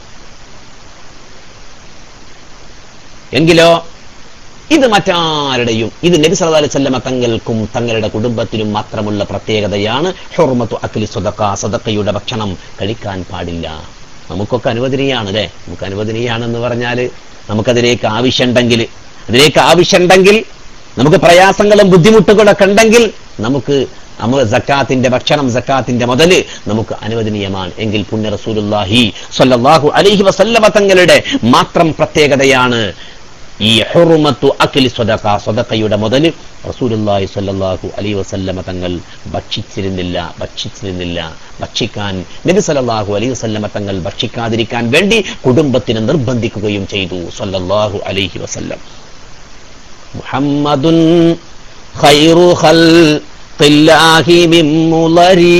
എങ്കിലോ ഇത് മറ്റാരുടെയും ഇത് നബി സല്ലല്ലാഹു അലൈഹി വസല്ലമ തങ്ങൾക്കും തങ്ങളുടെ കുടുംബത്തിനും മാത്രമുള്ള പ്രത്യേകതയാണ് ഹുർമത്തു അക്ലി സദക്ക സദക്കയുടെ ഭക്ഷണം കഴിക്കാൻ പാടില്ല നമുക്കൊക്കെ അനുവദനീയാണ് അല്ലേ നമുക്ക് അനുവദനീയാണെന്ന് പറഞ്ഞാൽ നമുക്കതിലേക്ക് ആവശ്യമുണ്ടെങ്കിൽ അതിലേക്ക് ആവശ്യമുണ്ടെങ്കിൽ നമുക്ക് പ്രയാസങ്ങളും ബുദ്ധിമുട്ടുകളൊക്കെ ഉണ്ടെങ്കിൽ നമുക്ക് നമ്മൾ സക്കാത്തിന്റെ ഭക്ഷണം സക്കാത്തിന്റെ മുതല് നമുക്ക് അനുവദനീയമാണ് എങ്കിൽ പുണ്യ റസൂലുള്ളാഹി സ്വല്ലല്ലാഹു അലൈഹി വസല്ലമ തങ്ങളുടെ മാത്രം പ്രത്യേകതയാണ് ഈ ഹുറുമത്തു അഖിലി സ്വതക സ്വതക്കയുടെ മുതല് റസൂലുള്ളാഹി സ്വല്ലല്ലാഹു അലൈഹി വസല്ലമ തങ്ങൾ ഭക്ഷിച്ചിരുന്നില്ല ഭക്ഷിച്ചിരുന്നില്ല ഭക്ഷിക്കാൻ നബി സല്ലല്ലാഹു അലൈഹി വസല്ലമ തങ്ങൾ ഭക്ഷിക്കാതിരിക്കാൻ വേണ്ടി കുടുംബത്തിന് നിർബന്ധിക്കുകയും ചെയ്തു സ്വല്ലല്ലാഹു അലൈഹി വസല്ലം മുഹമ്മദുൻ ഖൈറു ഖൽഖില്ലാഹി മിൻ മുളരി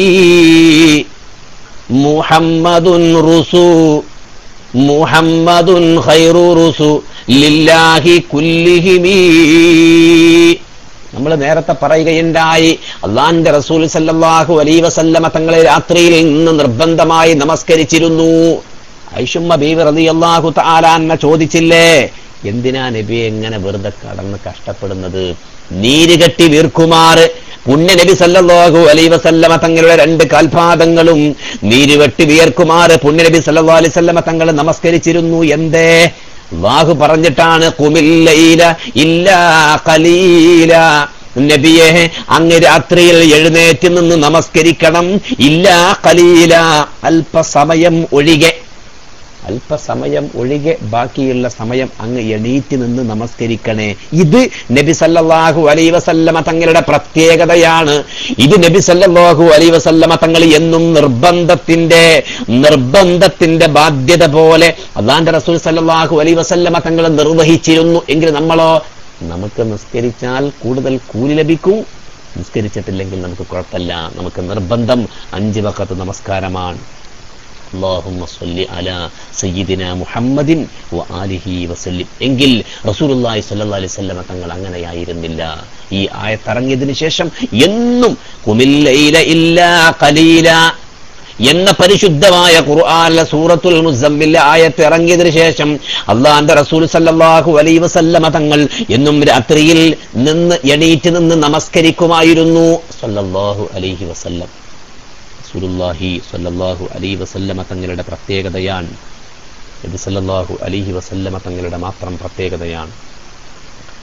മുഹമ്മദുൻ റുസൂ മുഹമ്മദുൻ ഖൈറു റുസു ലില്ലാഹി കുല്ലിഹിമീ നമ്മൾ നേരത്തെ പറയുകയുണ്ടായി അള്ളാന്റെ റസൂൽ സല്ലല്ലാഹു അലൈഹി വസല്ലമ തങ്ങളെ രാത്രിയിൽ നിന്ന് നിർബന്ധമായി നമസ്കരിച്ചിരുന്നു ഐഷുമ്മ ബീവി റളിയല്ലാഹു തആല ചോദിച്ചില്ലേ എന്തിനാ നബി എങ്ങനെ വെറുതെ കടന്ന് കഷ്ടപ്പെടുന്നത് നീര് കെട്ടി വീർക്കുമാറ് പുണ്യ നബി സല്ലല്ലാഹു അലൈഹി വസല്ലമ തങ്ങളുടെ രണ്ട് കാൽപാദങ്ങളും നീര് വെട്ടി വിയർക്കുമാറ് പുണ്യ നബി സല്ലല്ലാഹു അലൈഹി വസല്ലമ തങ്ങൾ നമസ്കരിച്ചിരുന്നു എന്തേ അള്ളാഹു പറഞ്ഞിട്ടാണ് കുമില്ലയില ഇല്ലാ കലീല നബിയെ അങ്ങ് രാത്രിയിൽ എഴുന്നേറ്റ് നിന്ന് നമസ്കരിക്കണം ഇല്ലാ കലീല അല്പസമയം ഒഴികെ അല്പസമയം ഒഴികെ ബാക്കിയുള്ള സമയം അങ്ങ് എണീറ്റ് നിന്ന് നമസ്കരിക്കണേ ഇത് നബി സല്ലല്ലാഹു അലൈ വസല്ലമ തങ്ങളുടെ പ്രത്യേകതയാണ് ഇത് നബി സല്ലല്ലാഹു അലൈ വസല്ലമ തങ്ങൾ എന്നും നിർബന്ധത്തിന്റെ നിർബന്ധത്തിന്റെ ബാധ്യത പോലെ അള്ളാന്റെ റസൂൽ സല്ലല്ലാഹു അലൈ വസല്ലമ തങ്ങൾ നിർവഹിച്ചിരുന്നു എങ്കിൽ നമ്മളോ നമുക്ക് നിസ്കരിച്ചാൽ കൂടുതൽ കൂലി ലഭിക്കും നിസ്കരിച്ചിട്ടില്ലെങ്കിൽ നമുക്ക് കുഴപ്പമില്ല നമുക്ക് നിർബന്ധം അഞ്ച് വക്കത്ത് നമസ്കാരമാണ് اللهم صل على سيدنا محمد وآله وسلم എങ്കിൽ റസൂലുള്ളാഹി സ്വല്ലല്ലാഹി അലൈഹി വസല്ലം തങ്ങൾ അങ്ങനെയായിരുന്നില്ല ഈ ആയത്തിറങ്ങിയതിനു ശേഷം എന്നും കുമില്ലയില ഇല്ലാ ഖലീല എന്ന പരിശുദ്ധമായ ഖുർആനിലെ സൂറത്തുൽ മുസമ്മിലെ ആയത്ത് ഇറങ്ങിയതിനു ശേഷം അള്ളാന്റെ റസൂൽ സല്ലല്ലാഹു അലൈഹി വസല്ലമ തങ്ങൾ എന്നും രാത്രിയിൽ നിന്ന് എണീറ്റ് നിന്ന് നമസ്കരിക്കുമായിരുന്നു സല്ലല്ലാഹു അലൈഹി വസല്ലം റസൂലുള്ളാഹി സ്വല്ലല്ലാഹു അലൈഹി വസല്ലമ തങ്ങളുടെ പ്രത്യേകതയാണ് നബി സല്ലല്ലാഹു അലൈഹി വസല്ലമ തങ്ങളുടെ മാത്രം പ്രത്യേകതയാണ്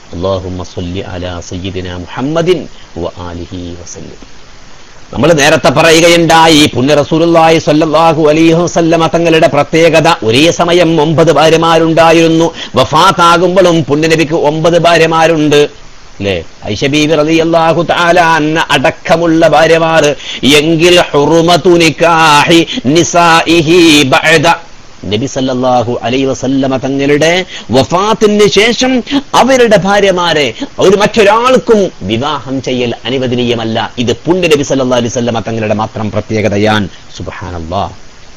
അള്ളാഹുമ്മ സല്ലി അലാ സയ്യിദിന മുഹമ്മദിൻ വ ആലിഹി വസല്ലം നമ്മൾ നേരത്തെ പറയുകയുണ്ടായി പുണ്യ റസൂലുള്ളാഹി സ്വല്ലല്ലാഹു അലൈഹി വസല്ലമ തങ്ങളുടെ പ്രത്യേകത ഒരേ സമയം ഒമ്പത് ഭാര്യമാരുണ്ടായിരുന്നു വഫാത്താകുമ്പോഴും പുണ്യനബിക്ക് ഒമ്പത് ഭാര്യമാരുണ്ട് അല്ലേ ഐഷബീബി റളിയല്ലാഹു തആല അന്ന അടക്കമുള്ള ഭാര്യമാർ എങ്കിൽ ഹുറുമതു നിക്കാഹി നിസാഇഹി ബഅദ നബി സല്ലല്ലാഹു അലൈഹി വസല്ലമ തങ്ങളുടെ വഫാത്തിന് ശേഷം അവരുടെ ഭാര്യമാരെ ഒരു മറ്റൊരാൾക്കും വിവാഹം ചെയ്യൽ അനുവദനീയമല്ല ഇത് പുണ്യ നബി സല്ലല്ലാഹു അലൈഹി വസല്ലമ തങ്ങളുടെ മാത്രം പ്രത്യേകതയാൻ സുബ്ഹാനല്ലാഹ്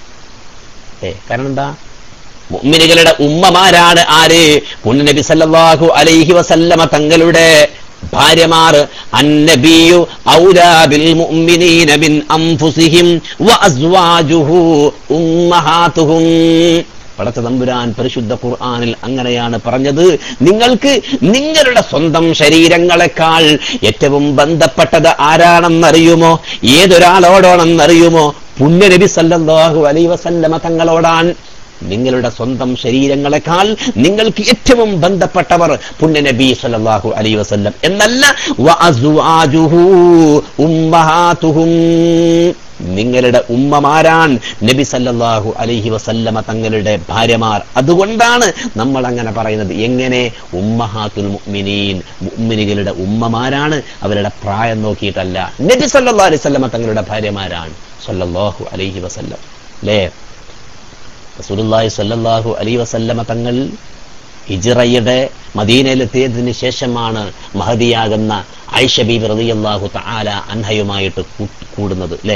ഏ കാരണം എന്താ മുഅ്മിനുകളുടെ ഉമ്മമാരാണ് ആര് പുണ്യ നബി സല്ലല്ലാഹു അലൈഹി വസല്ലമ തങ്ങളുടെ ഭാര്യമാർ അന്നബിയു ഔലാ ബിൽ മുഅ്മിനീന മിൻ അൻഫുസിഹിം വഅസ്വാജുഹു ഉമ്മഹാതുഹും പടച്ച തമ്പുരാൻ പരിശുദ്ധ ഖുർആനിൽ അങ്ങനെയാണ് പറഞ്ഞത് നിങ്ങൾക്ക് നിങ്ങളുടെ സ്വന്തം ശരീരങ്ങളെക്കാൾ ഏറ്റവും ബന്ധപ്പെട്ടത് ആരാണെന്നറിയുമോ ഏതൊരാളോടാണെന്നറിയുമോ പുണ്യ നബി സല്ലല്ലാഹു അലൈഹി വസല്ലമ തങ്ങളോടാണ് നിങ്ങളുടെ സ്വന്തം ശരീരങ്ങളെക്കാൾ നിങ്ങൾക്ക് ഏറ്റവും ബന്ധപ്പെട്ടവർ പുണ്യ നബി സല്ലല്ലാഹു അലൈഹി വസല്ലം എന്നല്ല വഅസ്വാജുഹു ഉമ്മഹാതുഹും നിങ്ങളുടെ ഉമ്മമാരാൻ നബി സല്ലല്ലാഹു അലൈഹി വസല്ലമ തങ്ങളുടെ ഭാര്യമാർ അതുകൊണ്ടാണ് നമ്മൾ അങ്ങനെ പറയുന്നത് എങ്ങനെ ഉമ്മഹാത്തുൽ മുഅ്മിനീൻ മുഅ്മിനികളുടെ ഉമ്മമാരാണ് അവരുടെ പ്രായം നോക്കിയിട്ടല്ല നബി സല്ലല്ലാഹു അലൈഹി വസല്ലമ തങ്ങളുടെ ഭാര്യമാരാണ് സല്ലല്ലാഹു അലൈഹി വസല്ലം അല്ലേ റസൂലുള്ളാഹി സ്വല്ലല്ലാഹു അലൈഹി വസല്ലമ തങ്ങൾ ഹിജ്റയുടെ മദീനയിലെത്തിയതിന് ശേഷമാണ് മഹദിയാകുന്ന ഐഷ ബീബി റളിയല്ലാഹു തആല അൻഹയുമായിട്ട് കൂ- കൂടുന്നത് അല്ലേ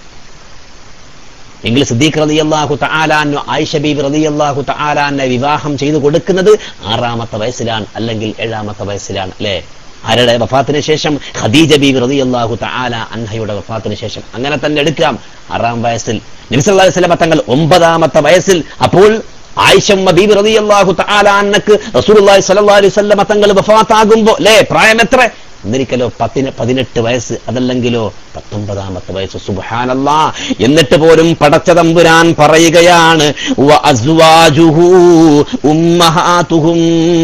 എങ്കിൽ സിദ്ദീഖ് റളിയല്ലാഹു തആലാനു ആയിഷ ബീബി റളിയല്ലാഹു തആലാനെ വിവാഹം ചെയ്തു കൊടുക്കുന്നത് ആറാമത്തെ വയസ്സിലാണ് അല്ലെങ്കിൽ ഏഴാമത്തെ വയസ്സിലാണ് അല്ലേ ആരുടെ വഫാത്തിന് ശേഷം ഖദീജ ബീബി റളിയല്ലാഹു തആല അൻഹയുടെ വഫാത്തിന് ശേഷം അങ്ങനെ തന്നെ എടുക്കാം ആറാം വയസ്സിൽ നബി സല്ലല്ലാഹു അലൈഹി വസല്ലം തങ്ങൾ ഒമ്പതാമത്തെ വയസ്സിൽ അപ്പോൾ ആയിഷമ്മ ബീബി റളിയല്ലാഹു തആല അന്നക്ക് റസൂലുള്ളാഹി സ്വല്ലല്ലാഹു അലൈഹി വസല്ലം തങ്ങൾ വഫാത്താകുമ്പോ അല്ലേ പ്രായം എത്ര ഒന്നിരിക്കലോ പത്തിന് പതിനെട്ട് വയസ്സ് അതല്ലെങ്കിലോ പത്തൊമ്പതാമത്തെ വയസ്സ് സുബ്ഹാനല്ലാ എന്നിട്ട് പോലും പടച്ചതമ്പുരാൻ പറയുകയാണ് വ അസ്വാജുഹു ഉമ്മഹാതുഹും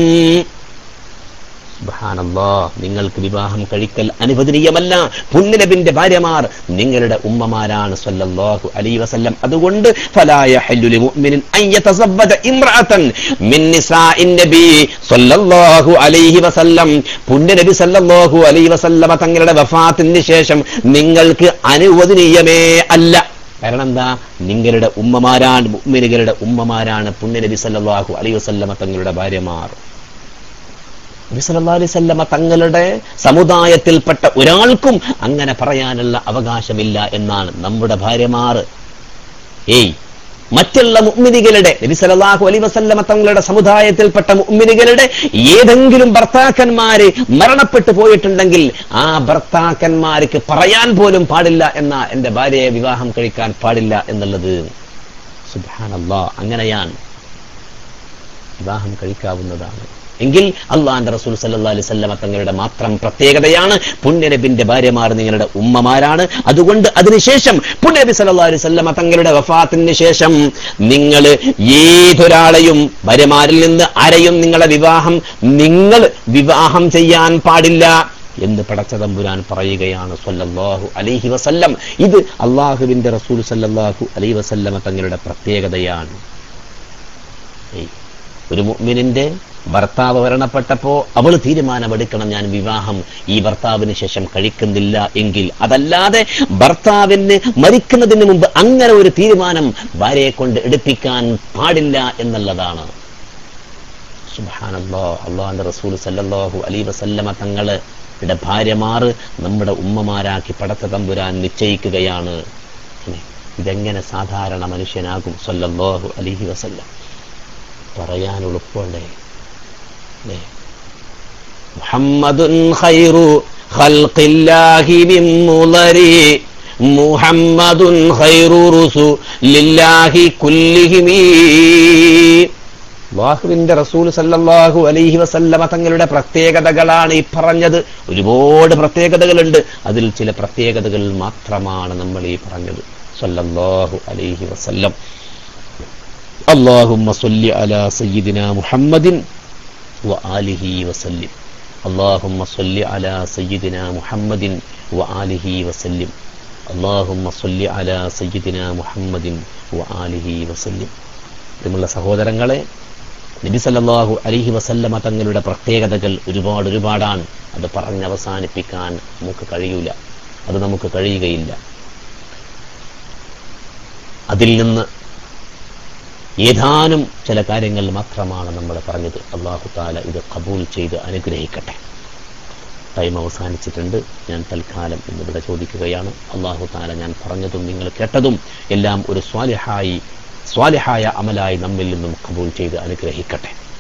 സുബ്ഹാനല്ലാ നിങ്ങൾക്ക് വിവാഹം കഴിക്കൽ അനുവദനീയമല്ല പുണ്യനബിന്റെ ഭാര്യമാർ നിങ്ങളുടെ ഉമ്മമാരാണ് സല്ലല്ലാഹു അലൈഹി വസല്ലം അതുകൊണ്ട് ഫലാ യഹല്ലു ലിമുഅ്മിനിൻ അൻ യതസവ്വജ ഇംറഅതൻ മിൻ നിസാഇൻ നബി സല്ലല്ലാഹു അലൈഹി വസല്ലം പുണ്യനബി സല്ലല്ലാഹു അലൈഹി വസല്ലമ തങ്ങളുടെ വഫാത്തിന് ശേഷം നിങ്ങൾക്ക് അനുവദനീയമേ അല്ല കാരണം എന്താ നിങ്ങളുടെ ഉമ്മമാരാണ് മുഅ്മിനുകളുടെ ഉമ്മമാരാണ് പുണ്യനബി സല്ലല്ലാഹു അലൈഹി വസല്ലമ തങ്ങളുടെ ഭാര്യമാർ നബി സല്ലല്ലാഹു അലൈഹി വസല്ലമ തങ്ങളുടെ സമുദായത്തിൽപ്പെട്ട ഒരാൾക്കും അങ്ങനെ പറയാനുള്ള അവകാശമില്ല എന്നാണ് നമ്മുടെ ഭാര്യമാർ ഏയ് മറ്റുള്ള മുഅ്മിനികളുടെ നബി സല്ലല്ലാഹു അലൈഹി വസല്ലമ തങ്ങളുടെ സമുദായത്തിൽപ്പെട്ട മുഅ്മിനികളുടെ ഏതെങ്കിലും ഭർത്താക്കന്മാര് മരണപ്പെട്ടു പോയിട്ടുണ്ടെങ്കിൽ ആ ഭർത്താക്കന്മാർക്ക് പറയാൻ പോലും പാടില്ല എന്ന എന്റെ ഭാര്യയെ വിവാഹം കഴിക്കാൻ പാടില്ല എന്നുള്ളത് സുബ്ഹാനല്ലാ അങ്ങനെയാണ് വിവാഹം കഴിക്കാവുന്നതാണ് എങ്കിൽ അള്ളാന്റെ റസൂൽ സല്ലല്ലാഹു അലൈഹി വസല്ലമ തങ്ങളുടെ മാത്രം പ്രത്യേകതയാണ് പുണ്യനബിന്റെ ഭാര്യമാർ നിങ്ങളുടെ ഉമ്മമാരാണ് അതുകൊണ്ട് അതിനുശേഷം പുണ്യനബി സല്ലല്ലാഹു അലൈഹി വസല്ലമ തങ്ങളുടെ വഫാത്തിന് ശേഷം നിങ്ങൾ ഏതൊരാളെയും ഭാര്യമാരിൽ നിന്ന് ആരെയും നിങ്ങളെ വിവാഹം നിങ്ങൾ വിവാഹം ചെയ്യാൻ പാടില്ല എന്ന് പടച്ചതമ്പുരാൻ പറയുകയാണ് സല്ലല്ലാഹു അലൈഹി വസല്ലം ഇത് അള്ളാഹുവിന്റെ റസൂൽ സല്ലല്ലാഹു അലൈഹി വസല്ലമ തങ്ങളുടെ പ്രത്യേകതയാണ് ഏയ്. ഒരു മുഅ്മിനിന്റെ ഭർത്താവ് മരണപ്പെട്ടപ്പോ അവൾ തീരുമാനമെടുക്കണം ഞാൻ വിവാഹം ഈ ഭർത്താവിന് ശേഷം കഴിക്കുന്നില്ല എങ്കിൽ അതല്ലാതെ ഭർത്താവിന് മരിക്കുന്നതിന് മുമ്പ് അങ്ങനെ ഒരു തീരുമാനം ഭാര്യയെ കൊണ്ട് എടുപ്പിക്കാൻ പാടില്ല എന്നുള്ളതാണ് സുബ്ഹാനല്ലാ അള്ളാഹിന്റെ റസൂൽ സല്ലല്ലാഹു അലൈഹി വസല്ലമ തങ്ങളുടെ ഭാര്യമാർ നമ്മുടെ ഉമ്മമാരാക്കി പടച്ച തമ്പുരാൻ നിശ്ചയിക്കുകയാണ് ഇതെങ്ങനെ സാധാരണ മനുഷ്യനാകും സല്ലല്ലാഹു അലൈഹി വസല്ലം പറയാൻ എളുപ്പമല്ലേ അല്ലേ മുഹമ്മദുൻ ഖൈറു ഖൽഖില്ലാഹി മിൻ മുളരി മുഹമ്മദുൻ ഖൈറു റുസുലില്ലാഹി കുല്ലിഹിമീ അള്ളാഹുവിന്റെ റസൂൽ സല്ലല്ലാഹു അലൈഹി വസല്ലമ തങ്ങളുടെ പ്രത്യേകതകളാണ് ഈ പറഞ്ഞത് ഒരുപാട് പ്രത്യേകതകളുണ്ട് അതിൽ ചില പ്രത്യേകതകൾ മാത്രമാണ് നമ്മൾ ഈ പറഞ്ഞത് സല്ലല്ലാഹു അലൈഹി വസല്ലം اللهم صل على سيدنا محمد وآله وسلم اللهم صل على سيدنا محمد وآله وسلم اللهم صل على سيدنا محمد وآله وسلم പ്രിയമുള്ള സഹോദരങ്ങളെ നബി സല്ലല്ലാഹു അലൈഹി വസല്ലമ തങ്ങളുടെ പ്രത്യേകതകൾ ഒരുപാട് ഒരുപാടാണ് അത് പറഞ്ഞ് അവസാനിപ്പിക്കാൻ നമുക്ക് കഴിയൂല അത് നമുക്ക് കഴിയുകയില്ല അതിൽ നിന്ന് ഏതാനും ചില കാര്യങ്ങൾ മാത്രമാണ് നമ്മൾ പറഞ്ഞത് അള്ളാഹു താല ഇത് കബൂൽ ചെയ്ത് അനുഗ്രഹിക്കട്ടെ ടൈം അവസാനിച്ചിട്ടുണ്ട് ഞാൻ തൽക്കാലം ഇന്നിവിടെ ചോദിക്കുകയാണ് അള്ളാഹു താല ഞാൻ പറഞ്ഞതും നിങ്ങൾ കേട്ടതും എല്ലാം ഒരു സ്വാലിഹായി സ്വാലിഹായ അമലായി നമ്മിൽ നിന്നും കബൂൽ ചെയ്ത് അനുഗ്രഹിക്കട്ടെ